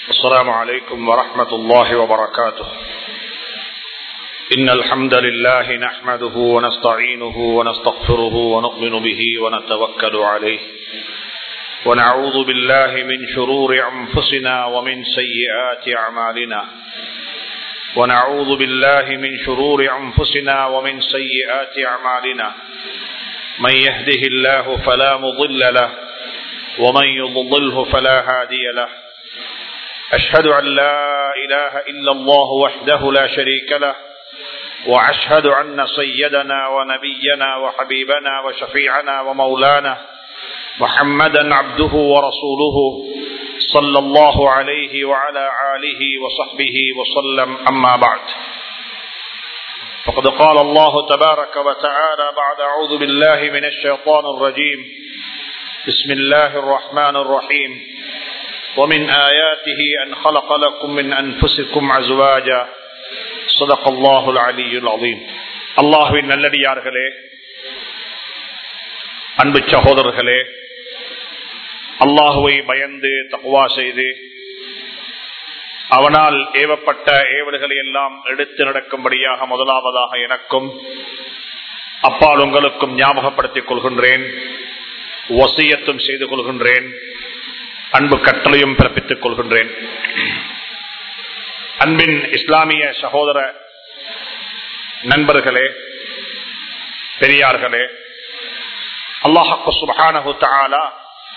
السلام عليكم ورحمة الله وبركاته إن الحمد لله نحمده ونستعينه ونستغفره ونؤمن به ونتوكل عليه ونعوذ بالله من شرور أنفسنا ومن سيئات أعمالنا ونعوذ بالله من شرور أنفسنا ومن سيئات أعمالنا من يهده الله فلا مضل له ومن يضلله فلا هادي له أشهد أن لا إله إلا الله وحده لا شريك له وأشهد أن سيدنا ونبينا وحبيبنا وشفيعنا ومولانا محمدا عبده ورسوله صلى الله عليه وعلى آله وصحبه وسلم أما بعد فقد قال الله تبارك وتعالى بعد أعوذ بالله من الشيطان الرجيم بسم الله الرحمن الرحيم ومن آياته أن خلق لكم من أنفسكم أزواجا صدق الله العلي العظيم الله إن الذي يارغلي அன்பு சகோதரர்களே அல்லாஹுவை பயந்து தக்குவா செய்து அவனால் ஏவப்பட்ட ஏவல்களை எல்லாம் எடுத்து நடக்கும்படியாக முதலாவதாக எனக்கும் அப்பால் உங்களுக்கும் ஞாபகப்படுத்திக் கொள்கின்றேன் வசியத்தும் செய்து கொள்கின்றேன் அன்பு கட்டளையும் பிறப்பித்துக் கொள்கின்றேன் அன்பின் இஸ்லாமிய சகோதர நண்பர்களே பெரியார்களே அல்லாஹு சுபஹானஹு தஆலா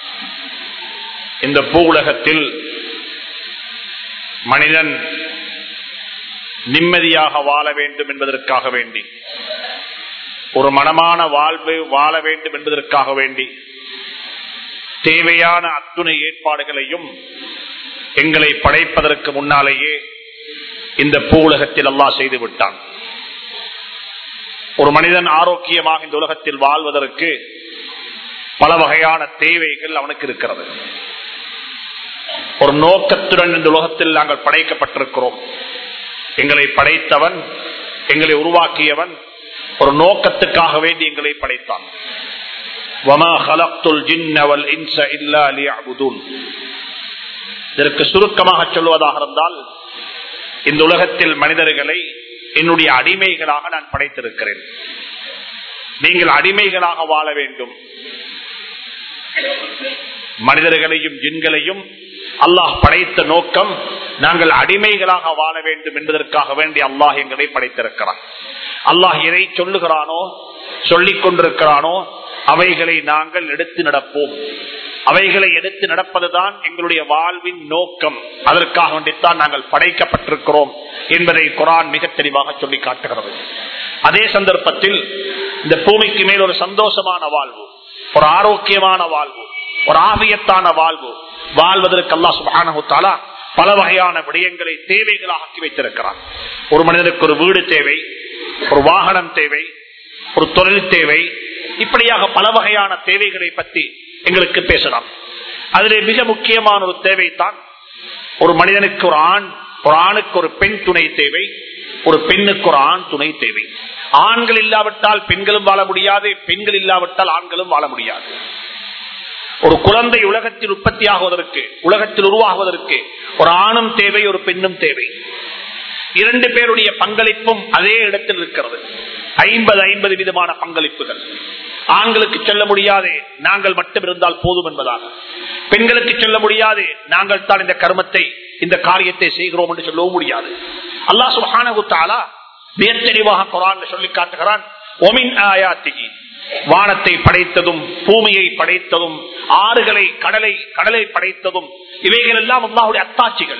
இந்த பூவுலகத்தில் மனிதன் நிம்மதியாக வாழ வேண்டும் என்பதற்காக வேண்டி ஒரு மனமான வாழ்வு வாழ வேண்டும் என்பதற்காக வேண்டி தேவையான அத்துணை ஏற்பாடுகளையும் எங்களை படைப்பதற்கு முன்னாலேயே இந்த பூவுலகத்தில் அல்லாஹ் செய்து விட்டான் ஒரு மனிதன் ஆரோக்கியமாக இந்த உலகத்தில் வாழ்வதற்கு பல வகையான தேவைகள் அவனுக்கு இருக்கிறது ஒரு நோக்கத்துடன் இந்த உலகத்தில் நாங்கள் படைக்கப்பட்டிருக்கிறோம் எங்களை படைத்தவன் எங்களை உருவாக்கியவன் ஒரு நோக்கத்துக்காக வேண்டி எங்களை படைத்தான் இதற்கு சுருக்கமாக சொல்வதாக இருந்தால் இந்த உலகத்தில் மனிதர்களை என்னுடைய அடிமைகளாக நான் படைத்திருக்கிறேன் நீங்கள் அடிமைகளாக வாழ வேண்டும் மனிதர்களையும் ஜின்களையும் அல்லாஹ் படைத்த நோக்கம் நாங்கள் அடிமைகளாக வாழ வேண்டும் என்பதற்காக வேண்டி அல்லாஹ் எங்களை படைத்திருக்கிறான் அல்லாஹ் எதை சொல்லுகிறானோ சொல்லிக் கொண்டிருக்கிறானோ அவைகளை நாங்கள் எடுத்து நடப்போம் அவைகளை எடுத்து நடப்பதுதான் எங்களுடைய வாழ்வின் நோக்கம் அதற்காக வேண்டித்தான் நாங்கள் படைக்கப்பட்டிருக்கிறோம் என்பதை குரான் மிக தெளிவாக சொல்லி காட்டுகிறது அதே சந்தர்ப்பத்தில் இந்த பூமிக்கு மேல் ஒரு சந்தோஷமான வாழ்வு ஒரு ஆரோக்கியமான வாழ்வு ஒரு ஆவியத்தான வாழ்வு வாழ்வதற்கு அல்லா சுபானா பல வகையான விடயங்களை தேவைகளாக ஆக்கி வைத்திருக்கிறார் ஒரு மனிதனுக்கு ஒரு வீடு தேவை ஒரு வாகனம் தேவை ஒரு தொழில் தேவை இப்படியாக பல வகையான தேவைகளை பற்றி எங்களுக்கு பேசலாம் அதிலே மிக முக்கியமான ஒரு தேவைத்தான் ஒரு மனிதனுக்கு ஒரு ஆண் ஒரு ஆணுக்கு ஒரு பெண் துணை தேவை ஒரு பெண்ணுக்கு ஒரு ஆண் துணை தேவை ஆண்கள் இல்லாவிட்டால் பெண்களும் வாழ முடியாது பெண்கள் இல்லாவிட்டால் ஆண்களும் வாழ முடியாது ஒரு குழந்தை உலகத்தில் உற்பத்தி ஆகுவதற்கு உலகத்தில் உருவாகுவதற்கு ஒரு ஆணும் தேவை ஒரு பெண்ணும் தேவை இரண்டு பேருடைய பங்களிப்பும் அதே இடத்தில் இருக்கிறது ஐம்பது ஐம்பது விதமான பங்களிப்புகள் ஆண்களுக்கு சொல்ல முடியாது நாங்கள் மட்டும் இருந்தால் போதும் என்பதாக பெண்களுக்கு சொல்ல முடியாது நாங்கள் தான் இந்த கர்மத்தை இந்த காரியத்தை செய்கிறோம் என்று சொல்லவும் முடியாது அல்லா சுஹானகுத்தாலா மிக தெளிவாக குரான் சொல்லி காட்டுகிறான் ஒமின் ஆயாத்திகி வானத்தை படைத்ததும் பூமியை படைத்ததும் ஆறுகளை கடலை கடலை படைத்ததும் இவைகள் எல்லாம் அல்லாஹுடைய அத்தாட்சிகள்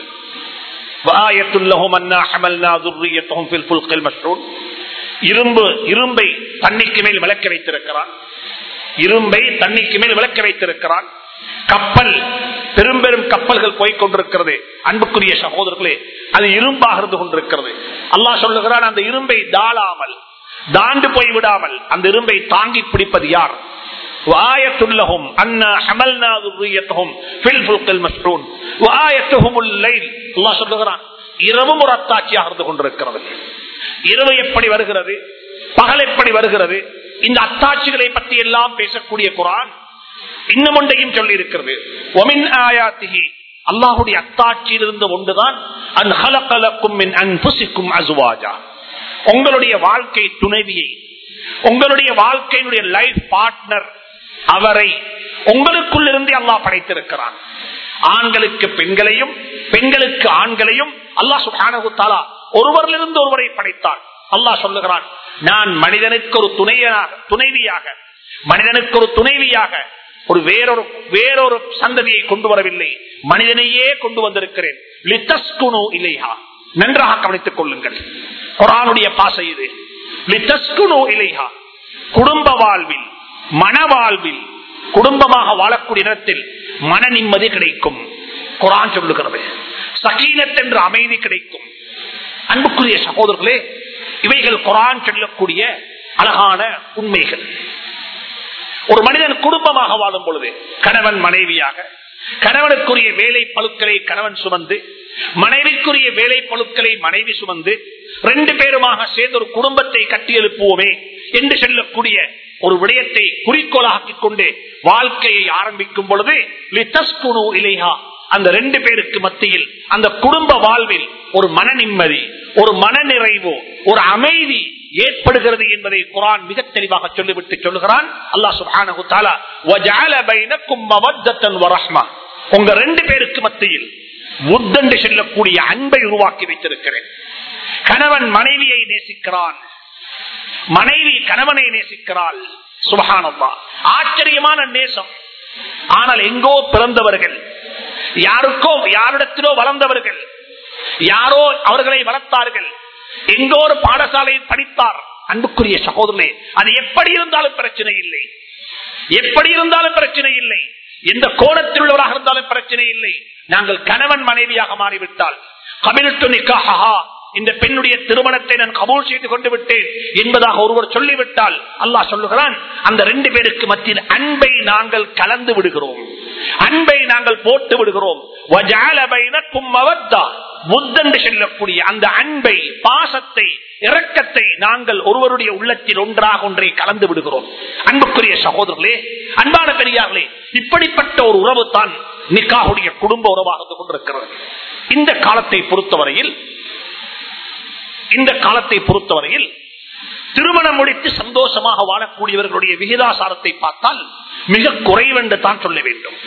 இரும்பு இரும்பை தண்ணிக்கு மேல் விளக்க வைத்திருக்கிறான் இரும்பை தண்ணிக்கு மேல் விளக்க வைத்திருக்கிறான் கப்பல் பெரும் பெரும் கப்பல்கள் போய்கொண்டிருக்கிறது அன்புக்குரிய சகோதரர்களே அது இரும்பாக இருந்து கொண்டிருக்கிறது அல்லாஹ் சொல்லுகிறான் அந்த இரும்பை தாளாமல் தாண்டு போய் விடாமல் அந்த இரும்பை தாங்கி பிடிப்பது யார் وآيةهم أنا حملنا ذريتهم في الفلق المشحون وآيتهم الليل الله சொல்லுகிறான் இரவும் ஒரு அத்தாட்சியாக இருந்து கொண்டிருக்கிறது இரவு எப்படி வருகிறது பகல் எப்படி வருகிறது இந்த அத்தாட்சிகளை பற்றி எல்லாம் பேசக்கூடிய குரான் இன்னும் ஒன்றையும் சொல்லி இருக்கிறது ஒமின் ஆயாத்திகி அல்லாஹுடைய அத்தாட்சியில் இருந்த ஒன்றுதான் அன் ஹலகலக்கும் மின் அன்புசிக்கும் அசுவாஜா உங்களுடைய வாழ்க்கை துணைவியை உங்களுடைய வாழ்க்கையினுடைய லைஃப் பார்ட்னர் அவரை உங்களுக்குள் இருந்தே அல்லாஹ் படைத்திருக்கிறான் ஆண்களுக்கு பெண்களையும் பெண்களுக்கு ஆண்களையும் அல்லாஹ் சுப்ஹானஹு தஆலா ஒருவரிலிருந்து ஒருவரை படைத்தார் அல்லாஹ் சொல்லுகிறான் நான் மனிதனுக்கு ஒரு துணையனாக துணைவியாக மனிதனுக்கு ஒரு துணைவியாக ஒரு வேறொரு வேறொரு சந்ததியை கொண்டு வரவில்லை மனிதனையே கொண்டு வந்திருக்கிறேன் லித்தஸ்குனு இலைஹா நன்றாக கவனித்துக் கொள்ளுங்கள் குரானுடைய பாசை இது லித்தஸ்குனு இலைஹா குடும்ப வாழ்வில் மன வாழ்வில் குடும்பமாக வாழக்கூடிய நேரத்தில் மன நிம்மதி கிடைக்கும் குரான் சொல்லுகிறது சகீனத் என்ற அமைதி கிடைக்கும் அன்புக்குரிய சகோதரர்களே இவைகள் குரான் சொல்லக்கூடிய அழகான உண்மைகள் ஒரு மனிதன் குடும்பமாக வாழும் பொழுது கணவன் மனைவியாக கணவனுக்குரிய வேலை பழுக்களை கணவன் சுமந்து மனைவிக்குரிய வேலை பழுக்களை மனைவி சுமந்து ரெண்டு பேருமாக சேர்ந்து ஒரு குடும்பத்தை கட்டி எழுப்புவோமே என்று சொல்லக்கூடிய ஒரு விடயத்தை குறிக்கோளாக்கிக் கொண்டு வாழ்க்கையை ஆரம்பிக்கும் பொழுது லித்தஸ்குனு இலைஹா அந்த ரெண்டு பேருக்கு மத்தியில் அந்த குடும்ப வாழ்வில் ஒரு மன நிம்மதி ஒரு மன நிறைவு ஒரு அமைதி ஏற்படுகிறது என்பதை குரான் மிக தெளிவாக சொல்லிவிட்டு சொல்லுகிறான் அல்லா சுப்ஹானஹு தஆலா வஜஅல பைனக்கும் மவத்தன் வரஹ்மா உங்க ரெண்டு பேருக்கு மத்தியில் முத்தண்டு செல்லக்கூடிய அன்பை உருவாக்கி வைத்திருக்கிறேன் கணவன் மனைவியை நேசிக்கிறான் மனைவி கணவனை நேசிக்கிறாள் சுபகானம்மா ஆச்சரியமான நேசம் ஆனால் எங்கோ பிறந்தவர்கள் யாருக்கோ யாரிடத்திலோ வளர்ந்தவர்கள் யாரோ அவர்களை வளர்த்தார்கள் எங்கோ ஒரு பாடசாலையில் படித்தார் அன்புக்குரிய சகோதரனே அது எப்படி இருந்தாலும் பிரச்சனை இல்லை எப்படி இருந்தாலும் பிரச்சனை இல்லை எந்த கோணத்தில் உள்ளவராக இருந்தாலும் பிரச்சனை இல்லை நாங்கள் கணவன் மனைவியாக மாறிவிட்டால் கபில்ட்டு நிக்காஹா இந்த பெண்ணுடைய திருமணத்தை நான் கபூல் செய்து கொண்டு விட்டேன் என்பதாக ஒருவர் சொல்லிவிட்டால் அல்லாஹ் சொல்லுகிறான் அந்த ரெண்டு பேருக்கு மத்தியில் அன்பை நாங்கள் கலந்து விடுகிறோம் அன்பை நாங்கள் போட்டு விடுகிறோம் முத்தண்டு செல்லக்கூடிய அந்த அன்பை பாசத்தை இரக்கத்தை நாங்கள் ஒருவருடைய உள்ளத்தில் ஒன்றாக ஒன்றை கலந்து விடுகிறோம் அன்புக்குரிய சகோதரர்களே அன்பான பெரியார்களே இப்படிப்பட்ட ஒரு உறவு தான் நிக்காவுடைய குடும்ப உறவாக இருந்து கொண்டிருக்கிறது இந்த காலத்தை பொறுத்தவரையில் இந்த காலத்தை பொறுத்தவரையில் திருமணம் முடித்து சந்தோஷமாக வாழக்கூடியவர்களுடைய விகிதாசாரத்தை பார்த்தால் மிக குறைவென்று தான் சொல்ல வேண்டும்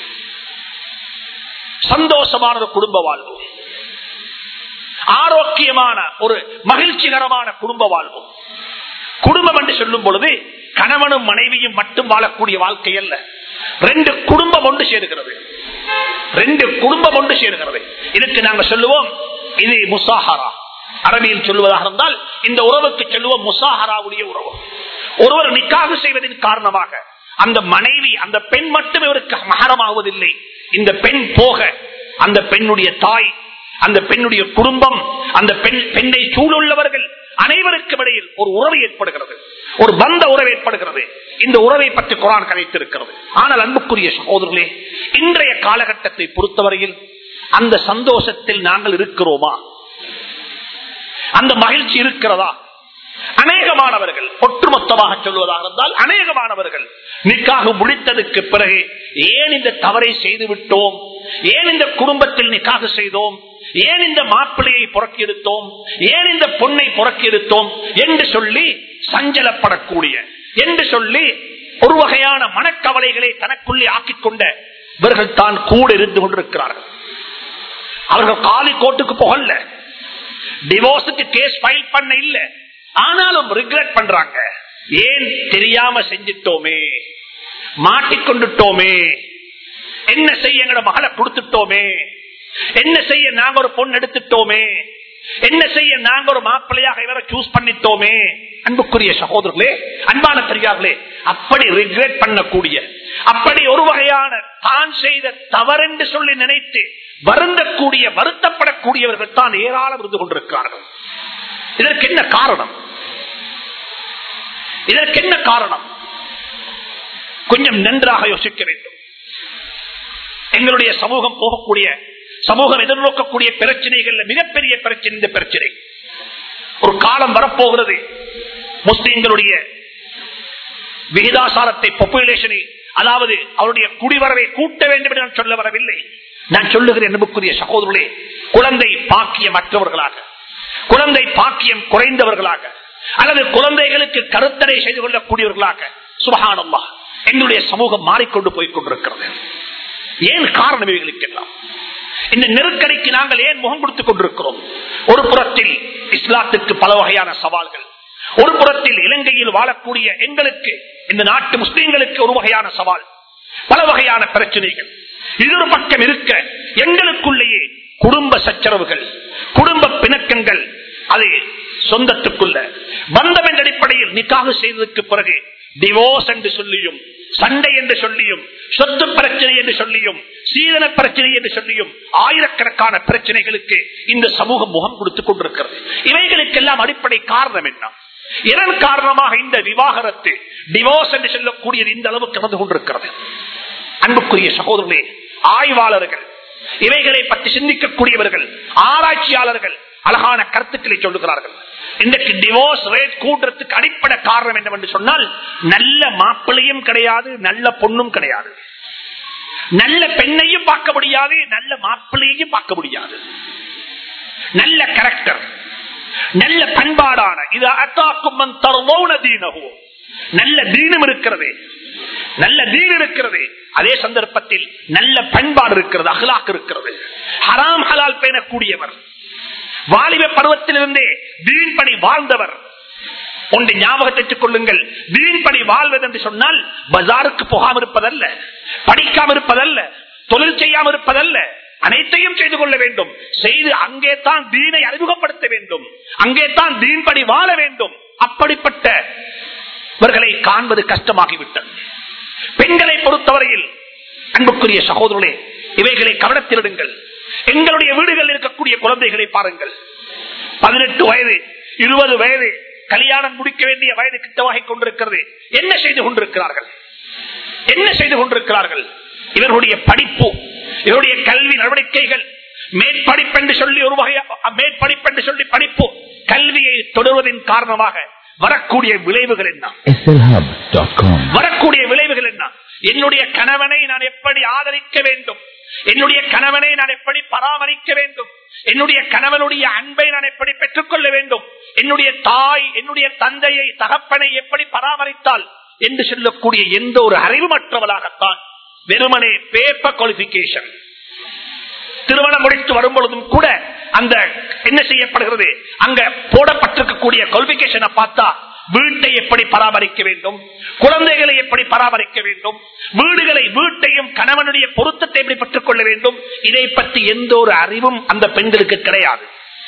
சந்தோஷமான குடும்ப வாழ்வு ஆரோக்கியமான ஒரு மகிழ்ச்சிகரமான குடும்ப வாழ்வு குடும்பம் என்று சொல்லும் பொழுது கணவனும் மனைவியும் மட்டும் வாழக்கூடிய வாழ்க்கை அல்ல ரெண்டு குடும்பம் ஒன்று சேருகிறது ரெண்டு குடும்பம் ஒன்று சேருகிறது இதுக்கு நாங்க சொல்லுவோம் இது முசாஹரா அரபியில் சொல்லுவதாக இருந்தால் இந்த உறவுக்கு சொல்லுவோம் முசாஹராவுடைய உறவு ஒருவர் நிக்காக செய்வதன் காரணமாக அந்த மனைவி அந்த பெண் மட்டும் இவருக்கு மகரமாவதில்லை இந்த பெண் போக அந்த பெண்ணுடைய தாய் அந்த பெண்ணுடைய குடும்பம் அந்த பெண் பெண்ணை சூழுள்ளவர்கள் அனைவருக்கும் இடையில் ஒரு உறவு ஏற்படுகிறது ஒரு பந்த உறவு ஏற்படுகிறது இந்த உறவை பற்றி குரான் கதைத்திருக்கிறது ஆனால் அன்புக்குரிய சகோதரர்களே இன்றைய காலகட்டத்தை பொறுத்தவரையில் அந்த சந்தோஷத்தில் நாங்கள் இருக்கிறோமா அந்த மகிழ்ச்சி இருக்கிறதா அநேகமானவர்கள் ஒட்டுமொத்தமாக சொல்வதாக இருந்தால் அநேகமானவர்கள் நிக்காக முடித்ததுக்கு பிறகு ஏன் இந்த தவறை செய்து விட்டோம் ஏன் இந்த குடும்பத்தில் நிக்காக செய்தோம் ஏன் இந்த மாப்பிள்ளையை புறக்கெடுத்தோம் ஏன் இந்த பொண்ணை புறக்கெடுத்தோம் என்று சொல்லி சஞ்சலப்படக்கூடிய என்று சொல்லி ஒரு வகையான மனக்கவலைகளை தனக்குள்ளே ஆக்கிக் கொண்ட இவர்கள் தான் கூட இருந்து கொண்டிருக்கிறார்கள் அவர்கள் காலி கோட்டுக்கு போகல டிவோர்ஸுக்கு கேஸ் ஃபைல் பண்ண இல்ல ஆனாலும் ரிக்ரெட் பண்றாங்க ஏன் தெரியாம செஞ்சிட்டோமே மாட்டிக்கொண்டுட்டோமே என்ன செய்ய எங்கட மகளை கொடுத்துட்டோமே என்ன செய்ய நாங்க ஒரு பொண்ணு எடுத்துட்டோமே என்ன செய்ய நாங்க ஒரு மாப்பிள்ளையாக இவரை சூஸ் பண்ணிட்டோமே அன்புக்குரிய சகோதரர்களே அன்பான பெரியார்களே அப்படி ரிக்ரெட் பண்ணக்கூடிய அப்படி ஒரு வகையான தான் செய்த தவறென்று சொல்லி நினைத்து வருந்தக்கூடிய வருத்தப்படக்கூடியவர்கள் தான் ஏராளம் இருந்து கொண்டிருக்கிறார்கள் இதற்கு என்ன காரணம் இதற்கு என்ன காரணம் கொஞ்சம் நன்றாக யோசிக்க வேண்டும் எங்களுடைய சமூகம் போகக்கூடிய சமூகம் எதிர்நோக்கக்கூடிய பிரச்சனைகள் மிகப்பெரிய பிரச்சனை இந்த பிரச்சனை ஒரு காலம் வரப்போகிறது முஸ்லிம்களுடைய விகிதாசாரத்தை பாப்புலேஷனை அதாவது அவருடைய குடிவரவை கூட்ட வேண்டும் என்று நான் சொல்ல வரவில்லை நான் சொல்லுகிறேன் அன்புக்குரிய சகோதரர்களே குழந்தை பாக்கியம் மற்றவர்களாக குழந்தை பாக்கியம் குறைந்தவர்களாக அல்லது குழந்தைகளுக்கு கருத்தடை செய்து கொள்ளக்கூடியவர்களாக சுபகானம்மா எங்களுடைய சமூகம் மாறிக்கொண்டு போய் கொண்டிருக்கிறது ஏன் காரணம் இவைகளுக்கெல்லாம் இந்த நெருக்கடிக்கு நாங்கள் ஏன் முகம் கொடுத்துக் கொண்டிருக்கிறோம் ஒரு புறத்தில் இஸ்லாத்துக்கு பல வகையான சவால்கள் ஒரு புறத்தில் இலங்கையில் வாழக்கூடிய எங்களுக்கு இந்த நாட்டு முஸ்லீம்களுக்கு ஒரு வகையான சவால் பல வகையான பிரச்சனைகள் இன்னொரு பக்கம் இருக்க எங்களுக்குள்ளேயே குடும்ப சச்சரவுகள் குடும்ப பிணக்கங்கள் அது சொந்தத்துக்குள்ள பந்தம் என்ற அடிப்படையில் நிக்காக செய்ததற்கு பிறகு டிவோர்ஸ் என்று சொல்லியும் சண்டை என்று சொல்லியும் சொத்து பிரச்சனை என்று சொல்லியும் சீதன பிரச்சனை என்று சொல்லியும் ஆயிரக்கணக்கான பிரச்சனைகளுக்கு இந்த சமூகம் முகம் கொடுத்துக் கொண்டிருக்கிறது இவைகளுக்கெல்லாம் அடிப்படை காரணம் என்ன இதன் காரணமாக இந்த விவாகரத்து டிவோர்ஸ் என்று சொல்லக்கூடியது இந்த அளவுக்கு வந்து கொண்டிருக்கிறது அன்புக்குரிய சகோதரர்களே ஆய்வாளர்கள் இவைகளை பற்றி சிந்திக்கக்கூடியவர்கள் ஆராய்ச்சியாளர்கள் அழகான கருத்துக்களை சொல்லுகிறார்கள் இன்றைக்கு டிவோர்ஸ் ரேட் கூட்டுறதுக்கு அடிப்படை காரணம் என்னவென்று சொன்னால் நல்ல மாப்பிள்ளையும் கிடையாது நல்ல பொண்ணும் கிடையாது நல்ல பெண்ணையும் பார்க்க முடியாது நல்ல மாப்பிள்ளையையும் பார்க்க முடியாது நல்ல கேரக்டர் நல்ல பண்பாடான இது அத்தாக்கும் தீனகோ நல்ல தீனம் இருக்கிறது நல்ல தீன் இருக்கிறது அதே சந்தர்ப்பத்தில் நல்ல பண்பாடு இருக்கிறது அகலாக்கு இருக்கிறது ஹராம் ஹலால் பேணக்கூடியவர் வாலிப பருவத்திலிருந்தே வீண்படி வாழ்ந்தவர் ஒன்று ஞாபகத்தைக் கொள்ளுங்கள் வீண்படி வாழ்வது என்று சொன்னால் பஜாருக்கு போகாம இருப்பதல்ல படிக்காம இருப்பதல்ல தொழில் செய்யாம இருப்பதல்ல அனைத்தையும் செய்து கொள்ள வேண்டும் செய்து அங்கே தான் தீனை அறிமுகப்படுத்த வேண்டும் அங்கே தான் தீன்படி வாழ வேண்டும் அப்படிப்பட்ட இவர்களை காண்பது கஷ்டமாகிவிட்டது பெண்களை பொறுத்தவரையில் அன்புக்குரிய சகோதரர்களே இவைகளை கவனத்திலிடுங்கள் எங்களுடைய வீடுகளில் இருக்கக்கூடிய குழந்தைகளை பாருங்கள் பதினெட்டு வயது இருபது வயது கல்யாணம் முடிக்க வேண்டிய வயது கிட்டவாகி கொண்டிருக்கிறது என்ன செய்து கொண்டிருக்கிறார்கள் என்ன செய்து கொண்டிருக்கிறார்கள் இவர்களுடைய படிப்பு இவருடைய கல்வி நடவடிக்கைகள் மேற்படிப்பென்று சொல்லி ஒரு வகை மேற்படிப்பென்று சொல்லி படிப்பு கல்வியை தொடர்வதன் காரணமாக வரக்கூடிய விளைவுகள் என்ன slhub.com வரக்கூடிய விளைவுகள் என்ன என்னுடைய கணவனை நான் எப்படி ஆதரிக்க வேண்டும் என்னுடைய கணவனை நான் எப்படி பராமரிக்க வேண்டும் என்னுடைய கணவனுடைய அன்பை நான் எப்படி பெற்றுக்கொள்ள வேண்டும் என்னுடைய தாய் என்னுடைய தந்தையை தகப்பனை எப்படி பராமரித்தால் என்று சொல்லக்கூடிய எந்த ஒரு அறிவுமற்றவளாகத்தான் வெறுமனே பேப்பர் குவாலிபிகேஷன் திருமணம் முடித்து வரும் பொழுதும் கூட அந்த என்ன செய்யப்படுகிறது அங்க போடப்பட்டிருக்கக்கூடிய குவாலிபிகேஷனை பார்த்தா வீட்டை எப்படி பராமரிக்க வேண்டும் குழந்தைகளை எப்படி பராமரிக்க வேண்டும் வீடுகளை வீட்டையும் கணவனுடைய பொருத்தத்தை எப்படி பெற்றுக் கொள்ள வேண்டும் இதை பற்றி எந்த ஒரு அறிவும் அந்த பெண்களுக்கு கிடையாது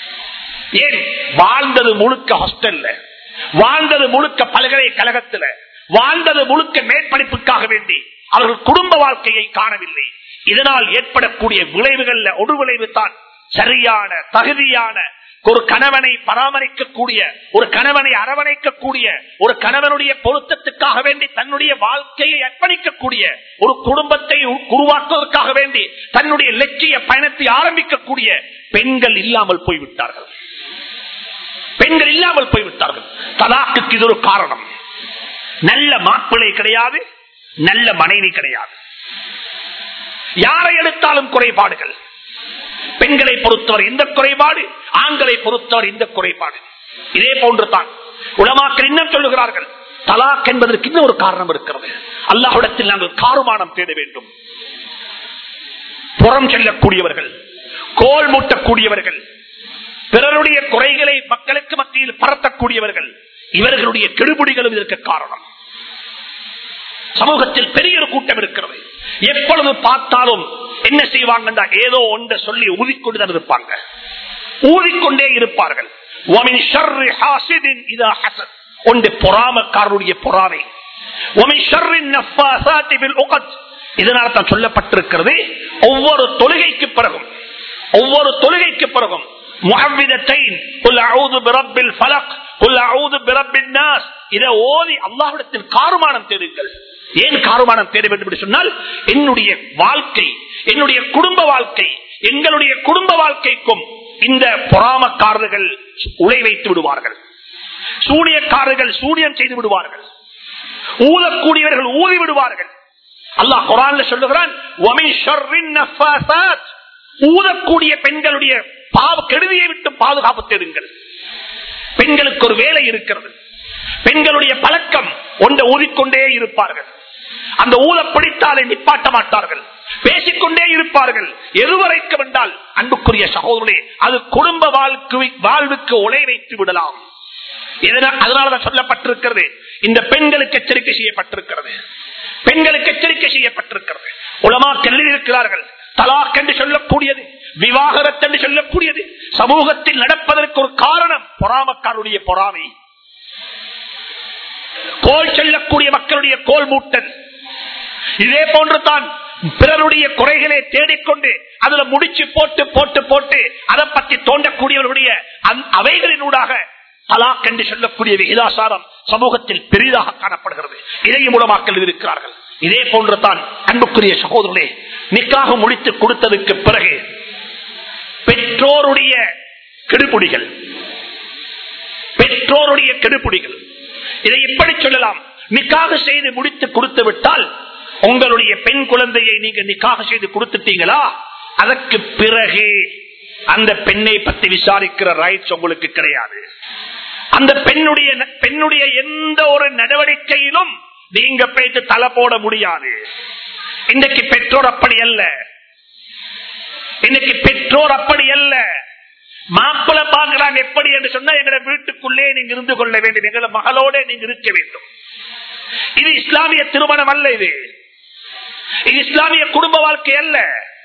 ஏன் வாழ்ந்தது முழுக்க ஹாஸ்டல்ல வாழ்ந்தது முழுக்க பல்கலைக்கழகத்துல வாழ்ந்தது முழுக்க மேற்படிப்புக்காக வேண்டி அவர்கள் குடும்ப வாழ்க்கையை காணவில்லை இதனால் ஏற்படக்கூடிய விளைவுகள்ல ஒரு விளைவு தான் சரியான தகுதியான ஒரு கணவனை பராமரிக்கக்கூடிய ஒரு கணவனை அரவணைக்கக்கூடிய ஒரு கணவனுடைய பொருத்தத்துக்காக வேண்டி தன்னுடைய வாழ்க்கையை அர்ப்பணிக்கக்கூடிய ஒரு குடும்பத்தை உ- உருவாக்குவதற்காக வேண்டி தன்னுடைய லட்சிய பயணத்தை ஆரம்பிக்கக்கூடிய பெண்கள் இல்லாமல் போய்விட்டார்கள் பெண்கள் இல்லாமல் போய்விட்டார்கள் தலாக்குக்கு இது ஒரு காரணம் நல்ல மாப்பிள்ளை கிடையாது நல்ல மனைவி கிடையாது யாரை எடுத்தாலும் குறைபாடுகள் பெண்களை பொறுத்தவரை இந்த குறைபாடு ஆண்களை பொறுத்தவரை இந்த குறைபாடு இதே போன்று தான் உலமாக்கள் இன்னும் சொல்லுகிறார்கள் தலாக் என்பதற்கு இன்னும் ஒரு காரணம் இருக்கிறது அல்லாஹ்விடத்தில் நாங்கள் காருமானம் தேட வேண்டும் புறம் செல்லக்கூடியவர்கள் கோல் மூட்டக்கூடியவர்கள் பிறருடைய குறைகளை மக்களுக்கு மத்தியில் பரத்தக்கூடியவர்கள் இவர்களுடைய கெடுபிடிகளும் இதற்கு காரணம் சமூகத்தில் பெரிய ஒரு கூட்டம் இருக்கிறது எப்பொழுது பார்த்தாலும் என்ன செய்வாங்க ஏதோ ஒன்றை சொல்லி ஊதிக்கொண்டுதான் இருப்பாங்க ஊதிக்கொண்டே இருப்பார்கள் وَمِنْ شَرِّ حَاسِدٍ إِذَا حَسَدَ. ஒன்று பொறாமக்காரருடைய பொறாமை وَمِنْ شَرِّ النَّفَّاثَاتِ بِالْعُقَدِ. இதனால தான் சொல்லப்பட்டிருக்கிறது ஒவ்வொரு தொழுகைக்கு பிறகும் ஒவ்வொரு தொழுகைக்கு பிறகும் முஹவ்விதத்தைன் குல் அஊது பிரப்பில் ஃபலக் குல் அஊது பிரப்பின் நாஸ் இதை ஓதி அல்லாஹ்விடத்தில் காருமானம் தேடுங்கள் ஏன் காருமானம் தேட வேண்டும் என்று சொன்னால் என்னுடைய வாழ்க்கை என்னுடைய குடும்ப வாழ்க்கை எங்களுடைய குடும்ப வாழ்க்கைக்கும் இந்த பொறாமக்காரர்கள் உழை வைத்து விடுவார்கள் சூனியக்காரர்கள் சூனியம் செய்து விடுவார்கள் ஊதக்கூடியவர்கள் ஊதி விடுவார்கள் அல்லாஹ் குரான்ல சொல்லுகிறான் "வமின் ஷர்ரின் நஃபாசாத்." ஊதக்கூடிய பெண்களுடைய பாவ கெடுதியை விட்டு பாதுகாப்பு தேடுங்கள் பெண்களுக்கு ஒரு வேலை இருக்கிறது பெண்களுடைய பழக்கம் ஒன்றை ஊதிக்கொண்டே இருப்பார்கள் அந்த ஊத பிடித்தாலே நிப்பாட்ட மாட்டார்கள் பேசிக்கொண்டே இருப்பார்கள் எதுவரைக்கும் என்றால் அன்புக்குரிய சகோதரே அது குடும்ப வாழ்க்கை வாழ்வுக்கு உலை வைத்து விடலாம் அதனாலதான் சொல்லப்பட்டிருக்கிறது இந்த பெண்களுக்கு எச்சரிக்கை செய்யப்பட்டிருக்கிறது பெண்களுக்கு எச்சரிக்கை செய்யப்பட்டிருக்கிறது உலமாக்கள் எழுதியிருக்கிறார்கள் தலாக் என்று சொல்லக்கூடியது விவாகரத்து என்று சொல்லக்கூடியது சமூகத்தில் நடப்பதற்கு ஒரு காரணம் பொறாமக்காருடைய பொறாமை கோல் செல்லக்கூடிய மக்களுடைய கோல் மூட்டல் இதே போன்று தான் பிறருடைய குறைகளை தேடிக்கொண்டு அதுல முடிச்சு போட்டு போட்டு போட்டு அதை பற்றி தோண்டக்கூடியவர்களுடைய அவைகளினூடாக தலாக் என்று சொல்லக்கூடிய விகிதாசாரம் சமூகத்தில் பெரிதாக காணப்படுகிறது இதை மூலமாக்கல் இருக்கிறார்கள் இதே போன்று தான் அன்புக்குரிய சகோதரர்களே நிக்காக முடித்து கொடுத்ததுக்கு பிறகு பெற்றோருடைய கெடுபுடிகள் பெற்றோருடைய கெடுபுடிகள் இதை எப்படி சொல்லலாம் நிக்காக செய்து முடித்து கொடுத்து விட்டால் உங்களுடைய பெண் குழந்தையை நீங்க நிக்காக செய்து கொடுத்துட்டீங்களா அதற்கு பிறகு அந்த பெண்ணை பத்தி விசாரிக்கிற ரைட்ஸ் உங்களுக்கு கிடையாது அந்த பெண்ணுடைய பெண்ணுடைய எந்த ஒரு நடவடிக்கையிலும் நீங்க போயிட்டு தலை போட முடியாது இன்னைக்கு பெற்றோர் அப்படி அல்ல இன்னைக்கு பெற்றோர் அப்படி அல்ல மாப்பிள பாக்குறாங்க எப்படி என்று சொன்னா எங்களை வீட்டுக்குள்ளே நீங்க இருந்து கொள்ள வேண்டும் எங்களை மகளோட நீங்க இருக்க வேண்டும் இது இஸ்லாமிய திருமணம் அல்ல இது இது இஸ்லாமிய குடும்ப வாழ்க்கை அல்ல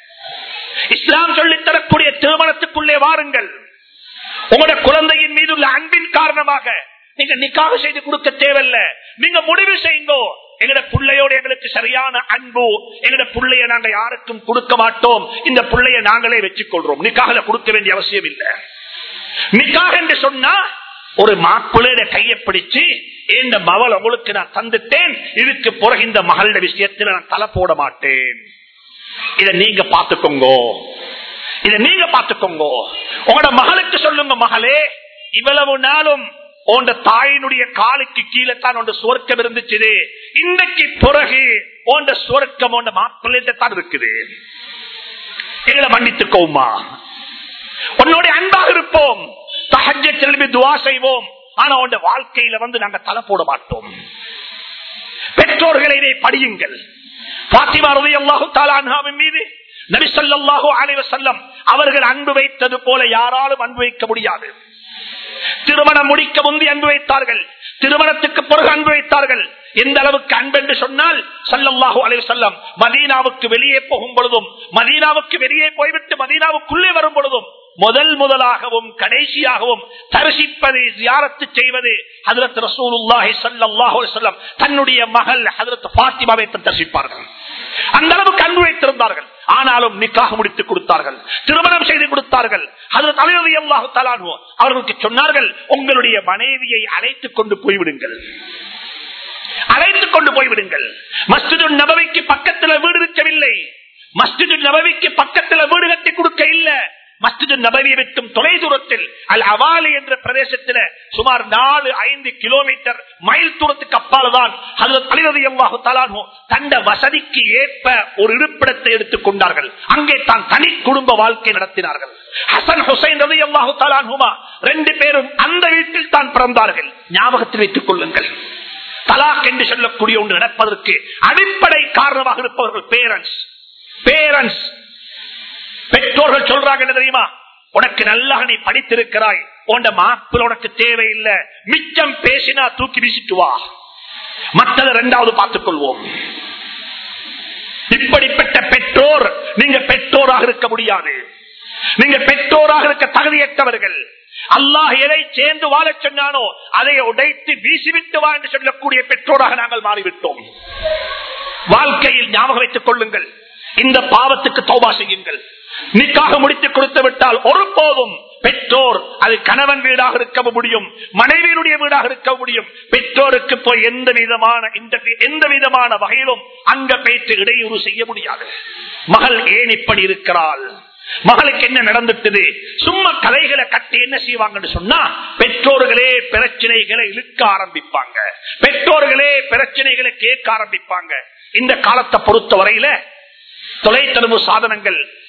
இஸ்லாம் சொல்லித் தரக்கூடிய திருமணத்துக்குள்ளே வாருங்கள் உங்களோட குழந்தையின் மீது உள்ள அன்பின் காரணமாக நீங்க நிக்காக செய்து கொடுக்க தேவையில்ல நீங்க முடிவு செய்யுங்கோ எங்கட பிள்ளையோட எங்களுக்கு சரியான அன்பு எங்கட பிள்ளைய நாங்க யாருக்கும் கொடுக்க மாட்டோம் இந்த பிள்ளைய நாங்களே வச்சுக் கொள்றோம் நிக்காக கொடுக்க வேண்டிய அவசியம் இல்லை நிக்காக என்று சொன்னா ஒரு மாப்பிள்ளைய கையை பிடிச்சு இந்த மவள் உங்களுக்கு நான் தந்துட்டேன் இதுக்கு பிறகு இந்த மகள விஷயத்தில் நான் தலை போட மாட்டேன் இத நீங்க பாத்துக்கோங்க இத நீங்க பாத்துக்கோங்க உங்களோட மகளுக்கு சொல்லுங்க மகளே இவ்வளவு நாளும் உண்ட தாயினுடைய காலுக்கு கீழே தான் உண்ட சுவர்க்கம் இருந்துச்சு இன்னைக்கு பிறகு உண்ட சுவர்க்கம் உண்ட மாப்பிள்ளை தான் இருக்குது எங்களை மன்னித்துக்கோமா உன்னோட அன்பாக இருப்போம் தகஜ செல்வி துவா செய்வோம் ஆனா உண்ட வாழ்க்கையில வந்து நாங்க தலை போட மாட்டோம் பெற்றோர்களை இதை படியுங்கள் பாத்திமா ரவி அல்லாஹு தாலான்ஹாவின் மீது நபிசல்லாஹு அலைவ செல்லம் அவர்கள் அன்பு வைத்தது போல யாராலும் அன்பு வைக்க முடியாது திருமணம் முடிக்க முந்தி அன்பு வைத்தார்கள் திருமணத்துக்கு பிறகு அன்பு வைத்தார்கள் எந்த அளவுக்கு அன்பு என்று சொன்னால் சல்லல்லாஹு அலைவ செல்லம் மதீனாவுக்கு வெளியே போகும் பொழுதும் மதீனாவுக்கு வெளியே போய்விட்டு மதீனாவுக்குள்ளே வரும் பொழுதும் முதல் முதலாகவும் கடைசியாகவும் தரிசிப்பது ஜியாரத்து செய்வது ஹதரத் ரசூலுல்லாஹி ஸல்லல்லாஹு அலைஹி வஸல்லம் தன்னுடைய மகள் ஹதரத் ஃபாத்திமாவை தரிசிப்பார்கள் அந்த அளவுக்கு அன்பு வைத்திருந்தார்கள் ஆனாலும் நிக்காக முடித்து கொடுத்தார்கள் திருமணம் செய்து கொடுத்தார்கள் ஹதரத் அலி ரலியல்லாஹு தஆலா அன்ஹு அவர்களுக்கு சொன்னார்கள் உங்களுடைய மனைவியை அழைத்துக் கொண்டு போய்விடுங்கள் அழைத்துக் கொண்டு போய்விடுங்கள் மஸ்ஜிது நபவிக்கு பக்கத்துல வீடு இருக்கவில்லை மஸ்ஜிது நபவிக்கு பக்கத்துல வீடு கட்டி கொடுக்க இல்ல மஸ்ஜிது நபவி விட்டும் தொலை தூரத்தில் அல் அவாலி என்ற பிரதேசத்தில் சுமார் நாலு ஐந்து கிலோமீட்டர் மைல் தூரத்துக்கு அப்பால் தான் தண்ட வசதிக்கு ஏற்ப ஒரு இருப்பிடத்தை எடுத்துக் கொண்டார்கள் அங்கே தான் தனி குடும்ப வாழ்க்கை நடத்தினார்கள் ஹசன் ஹுசைன் ரவி அல்லாஹு தலான்ஹுமா ரெண்டு பேரும் அந்த வீட்டில் தான் பிறந்தார்கள் ஞாபகத்தில் வைத்துக் கொள்ளுங்கள் தலாக் என்று சொல்லக்கூடிய ஒன்று நடப்பதற்கு அடிப்படை காரணமாக இருப்பவர்கள் பேரண்ட்ஸ் பேரண்ட்ஸ் பெற்றோர்கள் சொல்றாங்க என்ன தெரியுமா உனக்கு நல்லா நீ படித்திருக்கிறாய் உண்ட மாப்பிள் உனக்கு தேவையில்லை மிச்சம் பேசினா தூக்கி வீசிட்டு வா மற்றதை ரெண்டாவது பார்த்துக் கொள்வோம் இப்படிப்பட்ட பெற்றோர் நீங்க பெற்றோராக இருக்க முடியாது நீங்க பெற்றோராக இருக்க தகுதியற்றவர்கள் அல்லாஹ் எதை சேர்ந்து வாழ சொன்னானோ அதை உடைத்து வீசிவிட்டு வா என்று சொல்லக்கூடிய பெற்றோராக நாங்கள் மாறிவிட்டோம் வாழ்க்கையில் ஞாபகம் வைத்துக் கொள்ளுங்கள் இந்த பாவத்துக்கு தௌபா செய்யுங்கள் நிக்காக முடித்து கொடுத்து விட்டால் ஒருபோதும் பெற்றோர் அது கணவன் வீடாக இருக்க முடியும் மனைவியினுடைய வீடாக இருக்க முடியும் பெற்றோருக்கு போய் எந்த விதமான எந்த விதமான வகையிலும் அங்க பேச்சு இடையூறு செய்ய முடியாது மகள் ஏன் இப்படி இருக்கிறாள் மகளுக்கு என்ன நடந்துட்டது சும்மா கதைகளை கட்டி என்ன செய்வாங்கன்னு சொன்னா பெற்றோர்களே பிரச்சனைகளை இழுக்க ஆரம்பிப்பாங்க பெற்றோர்களே பிரச்சனைகளை கேட்க ஆரம்பிப்பாங்க இந்த காலத்தை பொறுத்த வரையில தொலைத்தொடர்பு சாதனங்கள்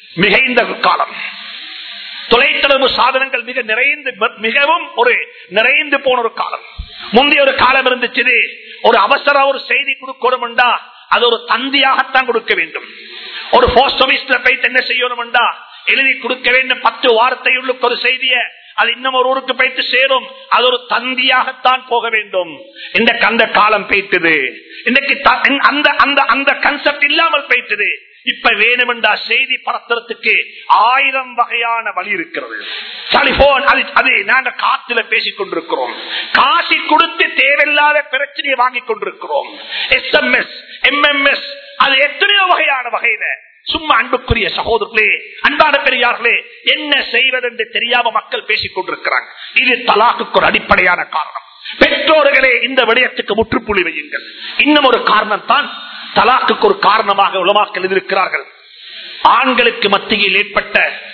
மிகைந்த காலம் தொலைத்தொடர்பு சாதனங்கள் மிக நிறைந்து மிகவும் ஒரு நிறைந்து போன ஒரு காலம் முந்தைய ஒரு காலம் இருந்துச்சு ஒரு அவசர ஒரு செய்தி கொடுக்கணும்டா அது ஒரு தந்தியாகத்தான் கொடுக்க வேண்டும் ஒரு போஸ்ட் ஆபீஸ்ல போயிட்டு என்ன செய்யணும்டா எழுதி கொடுக்க வேண்டும் பத்து வார்த்தையுள்ள ஒரு செய்திய அது இன்னும் ஒரு ஊருக்கு போயிட்டு சேரும் அது ஒரு தந்தியாகத்தான் போக வேண்டும் இந்த அந்த காலம் போயிட்டது இன்னைக்கு அந்த அந்த அந்த கன்செப்ட் இல்லாமல் போயிட்டது இப்ப வேணுமென்றா செய்தி பரத்துறதுக்கு ஆயிரம் வகையான வழி இருக்கிறது டெலிபோன் அது அது நாங்க காத்துல பேசிக் கொண்டிருக்கிறோம் காசி கொடுத்து தேவையில்லாத பிரச்சனையை வாங்கி கொண்டிருக்கிறோம் எஸ் எம் எஸ் எம்எம்எஸ் அது எத்தனையோ வகையான வகையில சும்மா அன்புக்குரிய சகோதரர்களே அன்பான பெரியார்களே என்ன செய்வதென்று தெரியாம மக்கள் பேசிக் கொண்டிருக்கிறாங்க இது தலாக்குக்கு ஒரு அடிப்படையான காரணம் பெற்றோர்களே இந்த விடயத்துக்கு முற்றுப்புள்ளி வையுங்கள் இன்னும் ஒரு காரணம் தான் தலாக்குக்கு ஒரு காரணமாக உலமாக்கல் இருக்கிறார்கள் ஆண்களுக்கு மத்தியில் ஏற்பட்ட